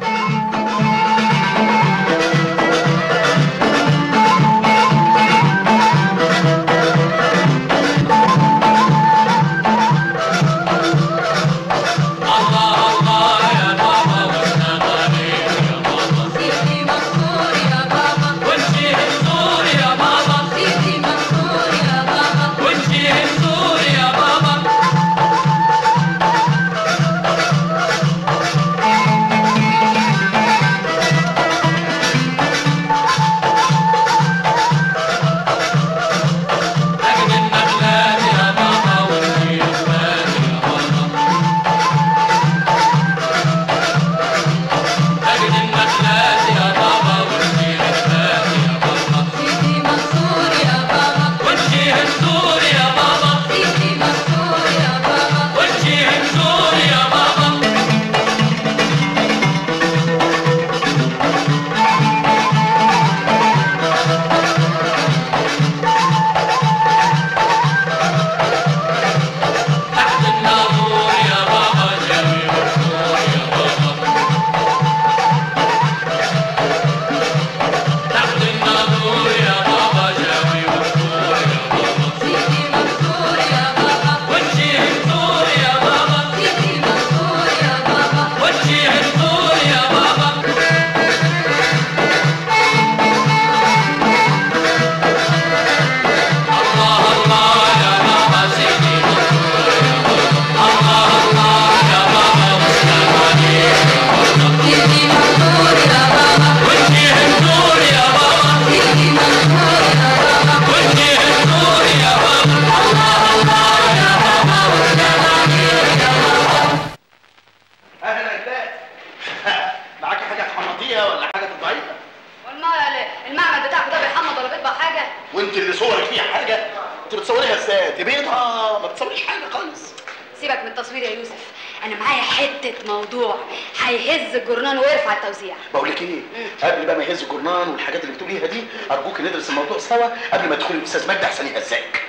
اهلا اهلا معاكي حاجه تحمضيها ولا حاجه تطبعيها والماء المعمل بتاعك ده بيحمض ولا بيطبع حاجه وانت اللي صورك فيها حاجه انت بتصوريها ازاي دي بيضه ما بتصوريش حاجه خالص سيبك من التصوير يا يوسف انا معايا حته موضوع هيهز الجرنان ويرفع التوزيع بقول لك ايه قبل بقى ما يهز الجرنان والحاجات اللي بتقوليها دي ارجوك ندرس الموضوع سوا قبل ما تدخلي الاستاذ مجدي احسن يهزاك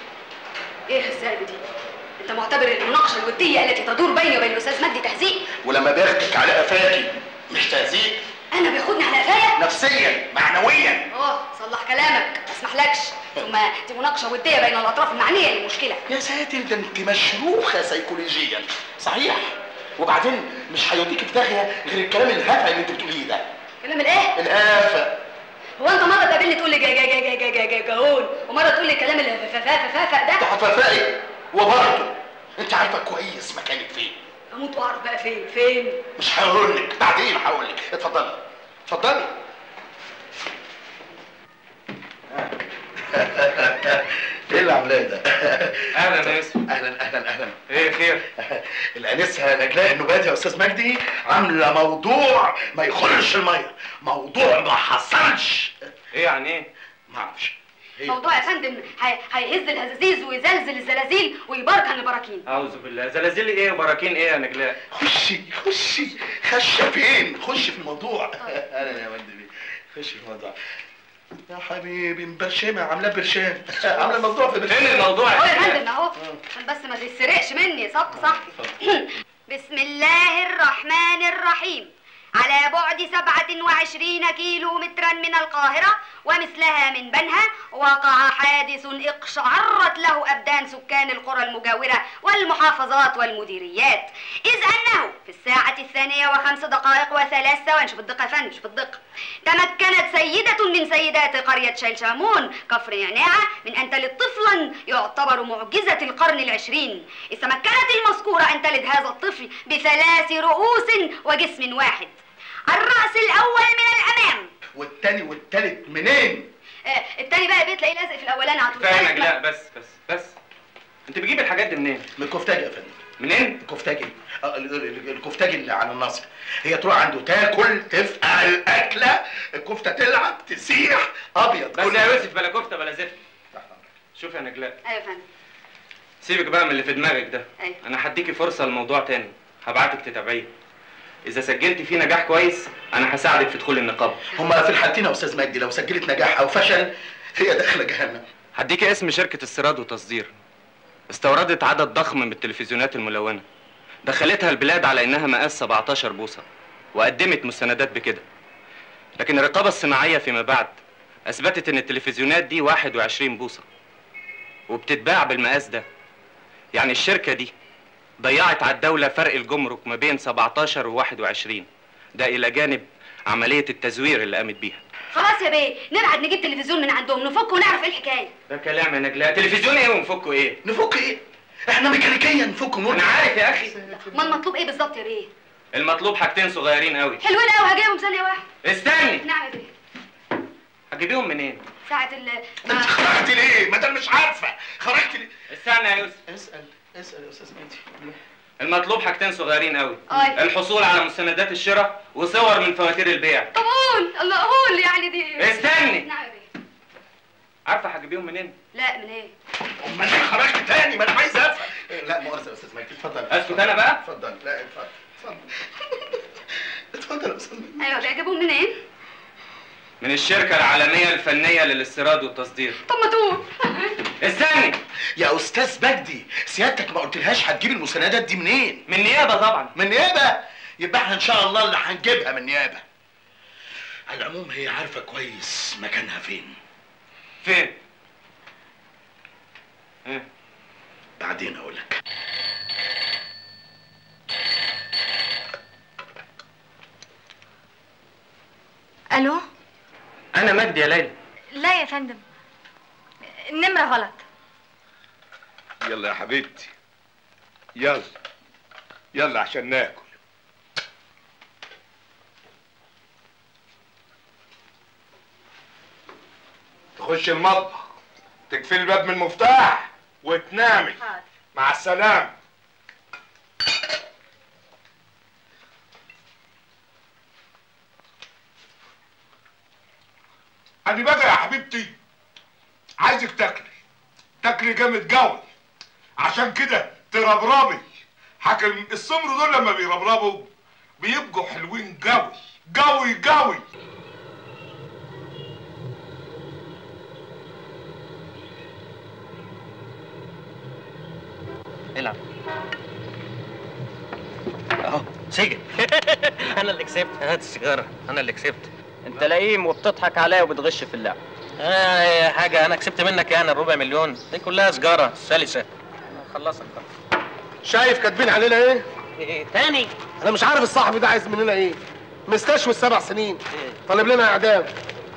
ايه الزهق دي انت معتبر المناقشه الوديه التي تدور بيني وبين الاستاذ مجدي تهزيق ولما بياخدك على قفاكي مش تهزيق انا بياخدني على قفايا نفسيا معنويا اه صلح كلامك ما اسمحلكش ثم دي مناقشه وديه بين الاطراف المعنيه للمشكله يا ساتر ده انت مشروخه سيكولوجيا صحيح وبعدين مش هيوديك في داهيه غير الكلام الهفع اللي انت بتقوليه ده كلام الايه الهافه هو انت مره تقابلني تقول لي جا جا جا جا جا جا جا جاون ومره تقول لي الكلام اللي فافا ده هتفرقي وبرضه انت عارفه كويس مكانك فين اموت واعرف بقى فين فين مش هقول لك بعدين هقول لك اتفضلي اتفضلي ايه اللي عاملاه ده؟ اهلا يا يوسف اهلا اهلا اهلا ايه خير؟ الانسه نجلاء النباتي يا استاذ مجدي عامله موضوع ما يخرش الميه موضوع ما حصلش ايه يعني ايه؟ ما اعرفش موضوع يا فندم هي- هيهز الهزازيز ويزلزل الزلازل ويبركن البراكين اعوذ بالله زلازل ايه وبراكين ايه يا نجلاء؟ خشي خشي خشه فين خش في الموضوع اهلا يا مجدي خش في الموضوع يا حبيبي مبرشمه عاملاه برشام عامله الموضوع في برشام فين الموضوع اهو يا فندم اهو عشان بس ما تتسرقش مني صبت صح بسم الله الرحمن الرحيم على بعد 27 كيلو مترا من القاهرة ومثلها من بنها وقع حادث اقشعرت له أبدان سكان القرى المجاورة والمحافظات والمديريات إذ أنه في الساعة الثانية وخمس دقائق وثلاث ثواني شوف الدقة يا فندم شوف الدقة تمكنت سيدة من سيدات قرية شلشامون كفر نعناعة من أن تلد طفلا يعتبر معجزة القرن العشرين إذ تمكنت المذكورة أن تلد هذا الطفل بثلاث رؤوس وجسم واحد الرأس الأول من الأمام والتاني والتالت منين؟ آه التاني بقى بتلاقيه لازق في الأولاني على طول فاهمك لا بس بس بس انت بتجيب الحاجات دي منين؟ من الكفتاجي يا فندم منين؟ الكفتاجي آه، ال- ال- الكفتاجي اللي على النصر هي تروح عنده تاكل تفقع الاكله الكفته تلعب تسيح ابيض بس يا يوسف بلا كفته بلا زفت شوف يا نجلاء أيوة يا فندم سيبك بقى من اللي في دماغك ده أيوة انا هديكي فرصه لموضوع تاني هبعتك تتابعيه اذا سجلت فيه نجاح كويس انا هساعدك في دخول النقابه هما في الحالتين يا استاذ مجدي لو سجلت نجاح او فشل هي داخله جهنم هديكي اسم شركه استيراد وتصدير استوردت عدد ضخم من التلفزيونات الملونه دخلتها البلاد على انها مقاس 17 بوصه وقدمت مستندات بكده لكن الرقابه الصناعيه فيما بعد اثبتت ان التلفزيونات دي 21 بوصه وبتتباع بالمقاس ده يعني الشركه دي ضيعت على الدوله فرق الجمرك ما بين 17 و 21 ده الى جانب عمليه التزوير اللي قامت بيها خلاص يا بيه نبعد نجيب تلفزيون من عندهم نفك ونعرف ايه الحكايه ده كلام يا نجلاء تلفزيون ايه ونفكه ايه نفك ايه احنا ميكانيكيا نفك ونور انا عارف يا اخي ما المطلوب ايه بالظبط يا بيه المطلوب حاجتين صغيرين قوي حلوين قوي هجيبهم ثانيه واحده استني نعم يا بيه هتجيبيهم منين ساعه ال انت خرجت ليه ما دام مش عارفه خرجت ليه استنى يا يوسف اسال اسال يا استاذ مجدي المطلوب حاجتين صغيرين قوي أي. الحصول على مستندات الشراء وصور من فواتير البيع طب قول الله قول يعني دي استني. نعم يا بيه عارفه هتجيبيهم منين لا من ايه ما انا خرجت تاني ما انا عايز افهم لا مؤاخذه يا استاذ مجدي اتفضل اسكت أنا بقى؟ اتفضل لا اتفضل اتفضل اتفضل يا استاذ مجدي ايوه بيجيبهم منين من الشركه العالميه الفنيه للاستيراد والتصدير طب ما تقول استني يا استاذ مجدي سيادتك ما قلتلهاش هتجيب المستندات دي منين من نيابه طبعا من نيابه يبقى احنا ان شاء الله اللي هنجيبها من نيابه على العموم هي عارفه كويس مكانها فين فين بعدين اقول لك الو انا مجدي يا ليلى لا يا فندم النمره غلط يلا يا حبيبتي يلا يلا عشان ناكل تخش المطبخ تقفل الباب من المفتاح وتنامي مع السلامة أنا بقى يا حبيبتي عايزك تاكلي تاكلي جامد قوي عشان كده تربربي حكم السمر دول لما بيربربوا بيبقوا حلوين قوي قوي قوي العب اهو سجن انا اللي كسبت هات السيجاره انا اللي كسبت انت لئيم وبتضحك عليا وبتغش في اللعب آه حاجه انا كسبت منك يعني الربع مليون دي كلها سجاره سلسه خلصك شايف كاتبين علينا ايه؟ ايه تاني انا مش عارف الصاحب ده عايز مننا ايه مستشفى السبع سنين طالب لنا اعدام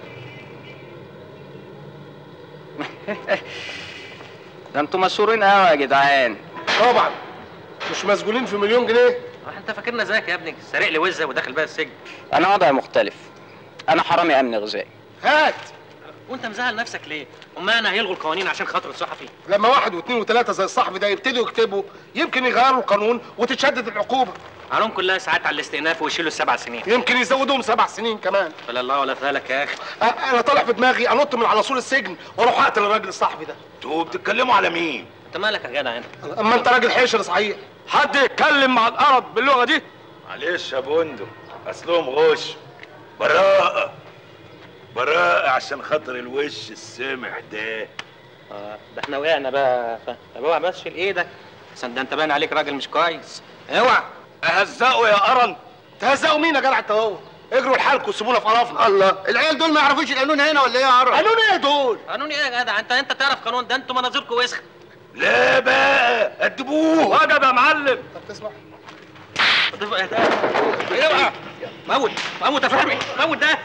ده انتوا مشهورين قوي يا جدعان طبعا مش مسجونين في مليون جنيه انت فاكرنا زيك يا ابني سارق لي وزه وداخل بيها السجن انا وضعي مختلف انا حرامي امن غذائي هات وانت مزعل نفسك ليه؟ امال انا هيلغوا القوانين عشان خاطر الصحفي لما واحد واثنين وثلاثه زي الصاحب ده يبتدوا يكتبوا يمكن يغيروا القانون وتتشدد العقوبه علوم كلها ساعات على الاستئناف ويشيلوا السبع سنين يمكن يزودوهم سبع سنين كمان ولا الله ولا فالك يا اخي أ- انا طالع في دماغي انط من على سور السجن واروح اقتل الراجل الصاحبي ده انتوا بتتكلموا على مين؟ انت مالك يا جدع انت؟ اما انت راجل حشر صحيح حد يتكلم مع القرب باللغه دي؟ معلش يا بندق اصلهم غش براءة براءة عشان خاطر الوش السمح ده اه ده احنا وقعنا بقى ف... طب اوعى بس شيل ايدك عشان ده انت باين عليك راجل مش كويس اوعى اهزقه يا قرن تهزقوا مين يا جدع انت هو اجروا لحالكم سيبونا في قرفنا الله العيال دول ما يعرفوش القانون هنا ولا ايه يا عرب قانون ايه دول قانون ايه يا جدع انت انت تعرف قانون ده انتوا مناظركم وسخ لا بقى ادبوه وجب يا معلم طب تسمع ايه ده ايه بقى موت موت يا فهمي موت ده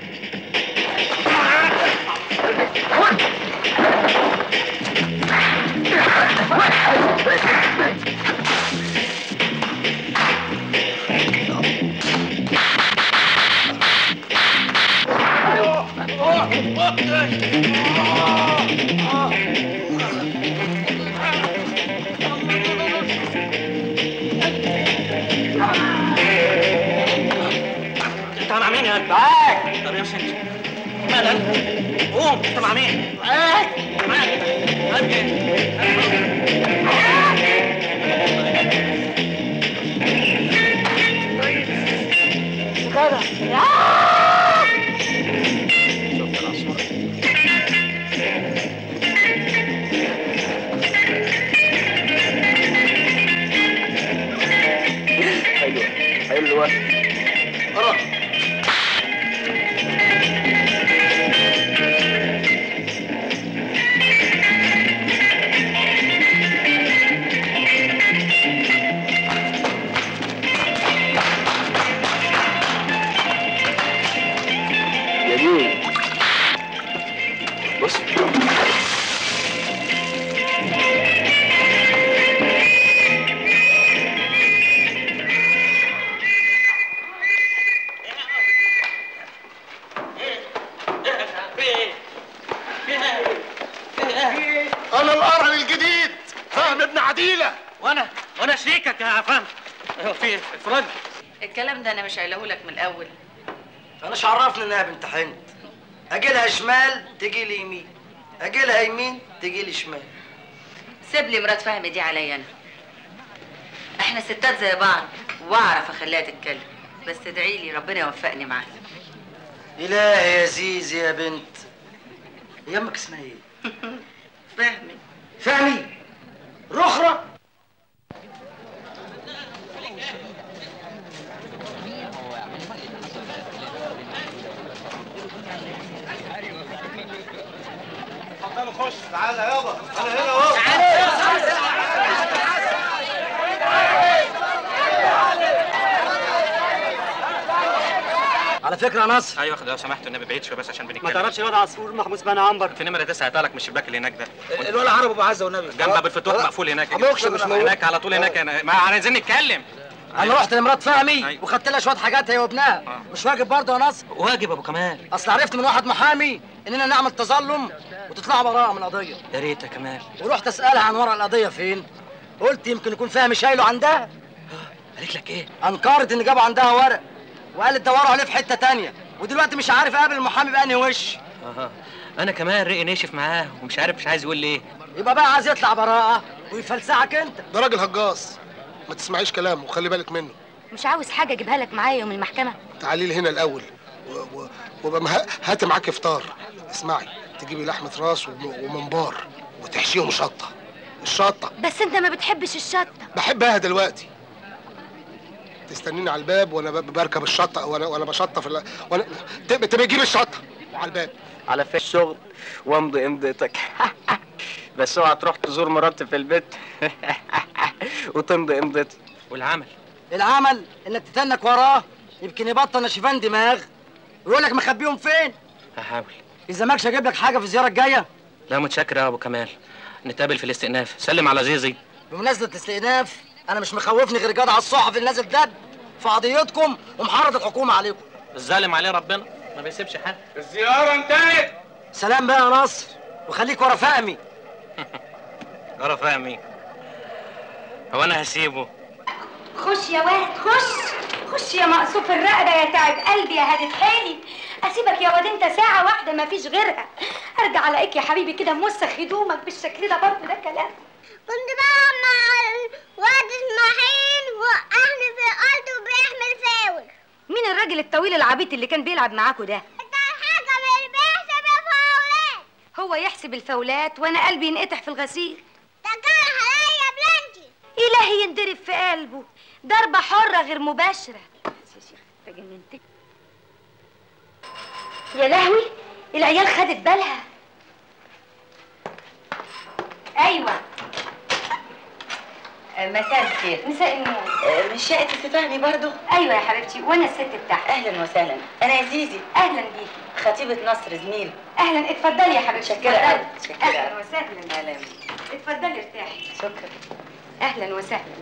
انت مع مين يا انت؟ معاك طب امشي انت مالك؟ قوم انت مع مين؟ معاك معاك معاك حلوه حلوه قرب جميل بص انا القرن الجديد فهم ابن عديله وانا وانا شريكك يا فهمي في افراد الكلام ده انا مش قايله لك من الاول انا مش عرفني انها بنت حنت اجي لها شمال تجي لي يمين اجي لها يمين تجي لي شمال سيب لي مرات فهمي دي عليا انا احنا ستات زي بعض واعرف اخليها تتكلم بس ادعي لي ربنا يوفقني معاها الهي يا زيزي يا بنت هي امك اسمها ايه فهمي فهمي رخرة اتفضلوا خش تعالى يابا انا هنا اهو على فكره يا نصر ايوه لو سمحت النبي بعيد شويه بس عشان بنتكلم ما تعرفش الواد عصفور محبوس بين عنبر في نمره 9 هتالك من الشباك اللي هناك ده الولد عربي ابو عزه والنبي جنب ابو الفتوح مقفول هناك أبو أقسم مش موجود. هناك على طول هناك أنا- ما عايزين نتكلم انا رحت لمرات فهمي وخدت لها شويه حاجات هي وابنها مش واجب برضه يا نصر واجب ابو كمال اصل عرفت من واحد محامي اننا نعمل تظلم وتطلع براءه من القضيه يا ريت يا كمال ورحت اسالها عن ورق القضيه فين قلت يمكن يكون فهمي شايله عندها قالت لك ايه انكرت ان جابوا عندها ورق وقالت دوروا عليه في حته تانية ودلوقتي مش عارف اقابل المحامي بانهي وش اها انا كمان رقي ناشف معاه ومش عارف مش عايز يقول لي ايه يبقى بقى عايز يطلع براءه ويفلسعك انت ده راجل هجاص ما تسمعيش كلامه وخلي بالك منه مش عاوز حاجه اجيبها لك معايا يوم المحكمه تعالي لي هنا الاول و- و- وابقى مه- هاتي معاكي فطار اسمعي تجيبي لحمه راس وم- وممبار وتحشيهم شطه الشطه بس انت ما بتحبش الشطه بحبها دلوقتي تستنيني على الباب وانا ب- بركب الشطه وانا وانا بشطه في ال- وانا تبقى تبقى تجيب الشطه وعلى الباب على في الشغل وامضي امضيتك بس اوعى تروح تزور مراتي في البيت وتمضي امضيتي والعمل العمل انك تتنك وراه يمكن يبطل نشفان دماغ ويقول لك مخبيهم فين هحاول اذا ماكش اجيب لك حاجه في الزياره الجايه لا متشكر يا ابو كمال نتقابل في الاستئناف سلم على زيزي بمناسبه الاستئناف انا مش مخوفني غير جدع الصحفي اللي نازل دب في قضيتكم ومحرض الحكومه عليكم الظالم عليه ربنا ما بيسيبش حد الزياره انتهت سلام بقى يا نصر وخليك ورا فهمي ورا فهمي هو انا هسيبه خش يا واد خش خش يا مقصوف الرقبه يا تعب قلبي يا هادة حالي اسيبك يا واد انت ساعه واحده ما فيش غيرها ارجع الاقيك يا حبيبي كده موسخ هدومك بالشكل ده برضه ده كلام كنت بقى مع الواد اسماعيل وقعني في الارض وبيحمل فاول مين الراجل الطويل العبيط اللي كان بيلعب معاكوا ده الحكم اللي بيحسب الفاولات هو يحسب الفاولات وانا قلبي ينقطع في الغسيل ده كان عليا بلانتي الهي ينضرب في قلبه ضربه حره غير مباشره انت جننتني يا لهوي العيال خدت بالها ايوه مساء الخير مساء النور مش شقة الفهمي برضو ايوه يا حبيبتي وانا الست بتاعتك اهلا وسهلا انا يا زيزي اهلا بيكي خطيبة نصر زميل اهلا اتفضلي يا حبيبتي شكرا اتفضلي. أوي، شكرا اهلا أوي. وسهلا اهلا اتفضلي ارتاحي شكرا اهلا وسهلا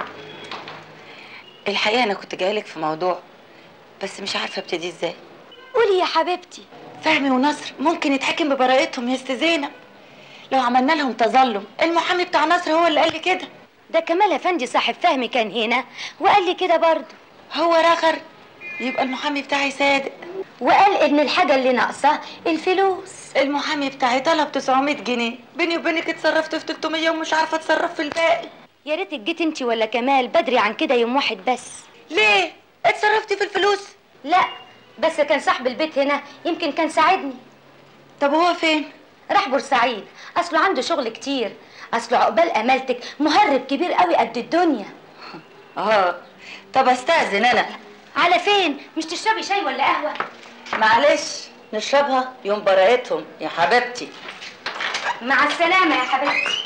الحقيقة انا كنت جايلك في موضوع بس مش عارفة ابتدي ازاي قولي يا حبيبتي فهمي ونصر ممكن يتحكم ببراءتهم يا ست زينب لو عملنا لهم تظلم المحامي بتاع نصر هو اللي قال لي كده ده كمال افندي صاحب فهمي كان هنا وقال لي كده برضه هو رخر يبقى المحامي بتاعي صادق وقال ان الحاجه اللي ناقصه الفلوس المحامي بتاعي طلب 900 جنيه بيني وبينك اتصرفت في 300 ومش عارفه اتصرف في الباقي يا ريتك جيت انت ولا كمال بدري عن كده يوم واحد بس ليه اتصرفتي في الفلوس لا بس كان صاحب البيت هنا يمكن كان ساعدني طب هو فين راح بورسعيد اصله عنده شغل كتير اصله عقبال امالتك مهرب كبير قوي قد الدنيا اه طب استاذن انا على فين مش تشربي شاي ولا قهوه معلش نشربها يوم براءتهم يا حبيبتي مع السلامه يا حبيبتي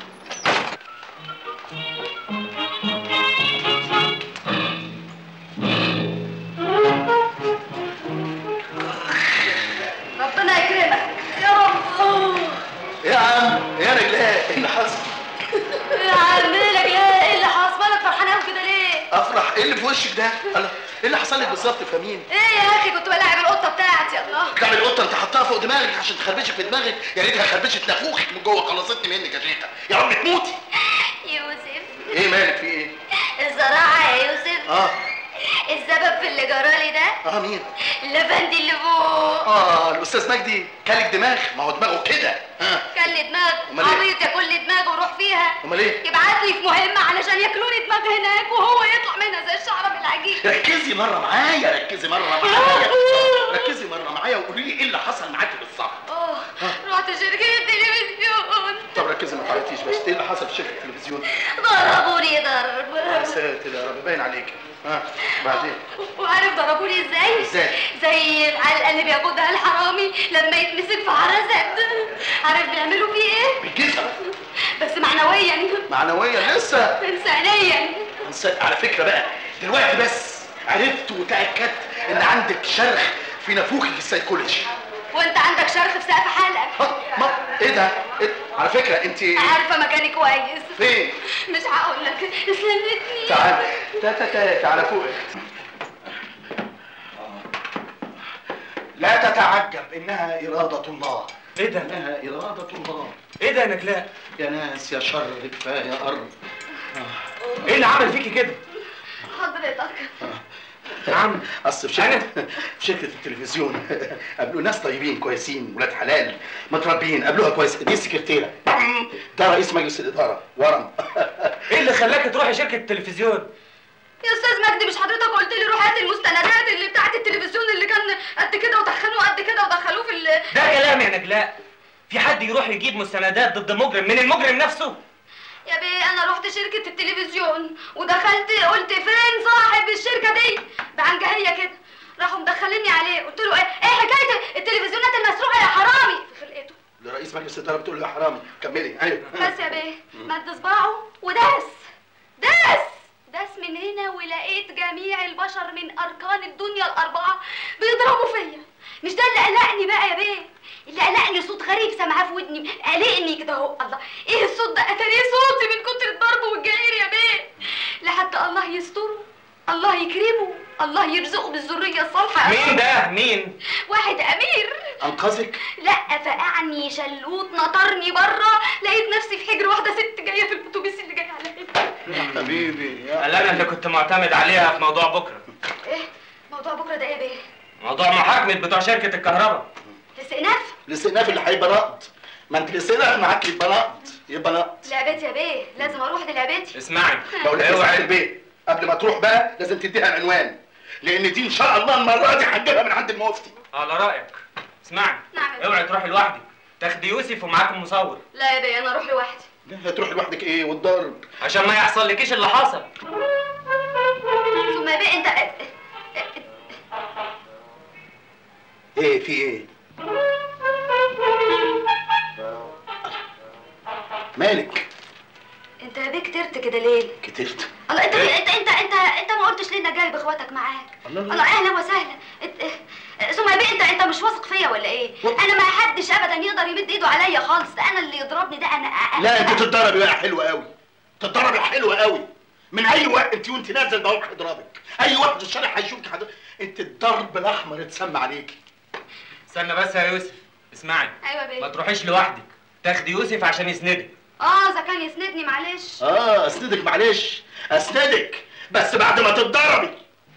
ربنا يكرمك يا رب يا عم يا رجلاء ايه اللي حصل؟ يا عم مالك يا ايه اللي حصل مالك فرحان قوي كده ليه افرح ايه اللي في وشك ده؟ الله ايه اللي حصل لك بالظبط فاهمين؟ ايه يا اخي كنت بلاعب القطه بتاعتي الله تعمل قطه انت حطها فوق دماغك عشان تخربشك في دماغك يا ريتها خربشت نافوخك من جوه خلصتني منك يا شيخه يا رب تموتي يوسف ايه مالك في ايه؟ الزراعه يا يوسف اه السبب في اللي جرالي ده اه مين؟ الافندي اللي فوق اه الاستاذ مجدي كلك دماغ ما هو دماغه كده ها كل دماغ أمال إيه؟ عبيط ياكل دماغ وروح فيها امال ايه؟ يبعت لي في مهمه علشان ياكلوني دماغ هناك وهو يطلع منها زي الشعره من العجين ركزي مره معايا ركزي مره معايا ركزي مره معايا وقولي لي ايه اللي حصل معاكي بالظبط اه رحت شركه التلفزيون طب ركزي ما تعيطيش بس ايه اللي حصل في شركه التلفزيون؟ ضربوني يا ضرب ساتر يا رب باين عليكي ها بعدين وعارف ضربوني ازاي؟ ازاي؟ زي العلقه اللي بياخدها الحرامي لما يتمسك في عرزات عارف بيعملوا فيه ايه؟ بالجزم بس معنويا معنويا لسه انسانيا نس- على فكره بقى دلوقتي بس عرفت وتاكدت ان عندك شرخ في نافوخك السيكولوجي وانت عندك شرخ في سقف حلقك ما ايه ده؟ إيه؟ على فكره انت عارفه مكاني كويس فين؟ مش هقول لك اسلمتني تعال تا تا تا تعالى فوق لا تتعجب انها اراده الله ايه ده؟ انها اراده الله ايه ده يا نجلاء؟ يا ناس يا شر كفايه ارض ايه اللي عمل فيكي كده؟ حضرتك نعم اصل في شركه في شركه التلفزيون قابلوا ناس طيبين كويسين ولاد حلال متربيين قابلوها كويس دي السكرتيره ده رئيس مجلس الاداره ورم ايه اللي خلاك تروحي شركه التلفزيون؟ يا استاذ مجدي مش حضرتك قلت لي روح هات المستندات اللي بتاعت التلفزيون اللي كان قد كده ودخلوه قد كده ودخلوه في ال ده كلام يا نجلاء في حد يروح يجيب مستندات ضد مجرم من المجرم نفسه؟ يا بيه انا رحت شركة التلفزيون ودخلت قلت فين صاحب الشركة دي بعنجهية كده راحوا مدخليني عليه قلت له ايه ايه حكاية التلفزيونات المسروقة يا حرامي في خلقته لرئيس مجلس الاداره بتقول له يا حرامي كملي ايوه بس يا بيه مد صباعه وداس داس داس من هنا ولقيت جميع البشر من اركان الدنيا الاربعه بيضربوا فيا مش ده اللي قلقني بقى يا بيه اللي قلقني صوت غريب سامعاه في ودني قلقني كده اهو الله ايه الصوت ده اتاريه صوتي من كتر الضرب والجعير يا بيه لحد الله يستره الله يكرمه الله يرزقه بالذريه الصالحه مين ده؟ مين؟ واحد امير انقذك لا فقعني شلوت نطرني بره لقيت نفسي في حجر واحده ست جايه في الاتوبيس اللي جاي عليا حبيبي قال انا اللي كنت معتمد عليها في موضوع بكره ايه موضوع بكره ده ايه بيه موضوع محاكمه بتوع شركه الكهرباء الاستئناف الاستئناف اللي هيبقى نقد ما انت الاستئناف معاك يبقى نقد يبقى نقد لعبتي يا بيه لازم اروح دي لعبتي اسمعي بقول لك اوعى البيت قبل ما تروح بقى لازم تديها العنوان لان دي ان شاء الله المره دي هنجيبها من عند المفتي على رايك اسمعي نعم اوعي تروحي لوحدك تاخدي يوسف ومعاكم مصور لا يا بيه انا اروح لوحدي هتروح لوحدك ايه والضرب عشان ما يحصل لكيش اللي حصل ثم يا بيه انت ايه في ايه مالك انت يا بيه كترت كده ليه؟ كترت الله انت انت انت انت انت ما قلتش ليه انك جايب اخواتك معاك الله الله اهلا وسهلا انت اه، ثم يا بيه انت انت مش واثق فيا ولا ايه؟ انا ما حدش ابدا يقدر يمد ايده عليا خالص ده انا اللي يضربني ده انا أنا- لا انت تتضربي بقى حلوه قوي تتضربي حلوه قوي من اي وقت انت وانت نازل ده هروح اضربك اي واحد في الشارع هيشوفك حد... انت الضرب الاحمر اتسمى عليكي استنى بس يا يوسف اسمعي ايوه يا ما بيه تروحيش لوحدك تاخدي يوسف عشان يسندك اه اذا كان يسندني معلش اه اسندك معلش اسندك بس بعد ما تتضربي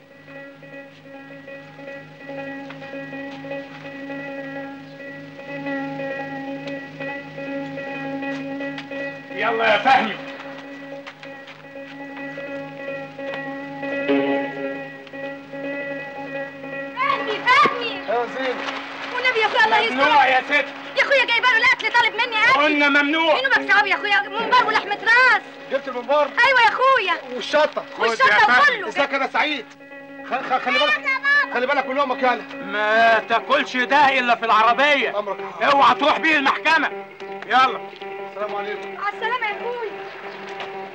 يلا يا فهمي فهمي فهمي يا زين والنبي يا اخويا الله يستر ممنوع يا ست يا اخويا جايبه له الاكل طالب مني اكل قلنا ممنوع. مين مكسب يا اخويا منبار ولحمه راس جبت المنبار ايوه يا اخويا والشطه والشطه وكله ازيك انا سعيد خ- خ- خلي بالك خلي بالك من امك يالا ما تاكلش ده الا في العربيه اوعى تروح بيه المحكمه يلا السلام عليكم على السلامه يا اخويا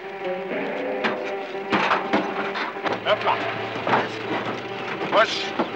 اطلع وش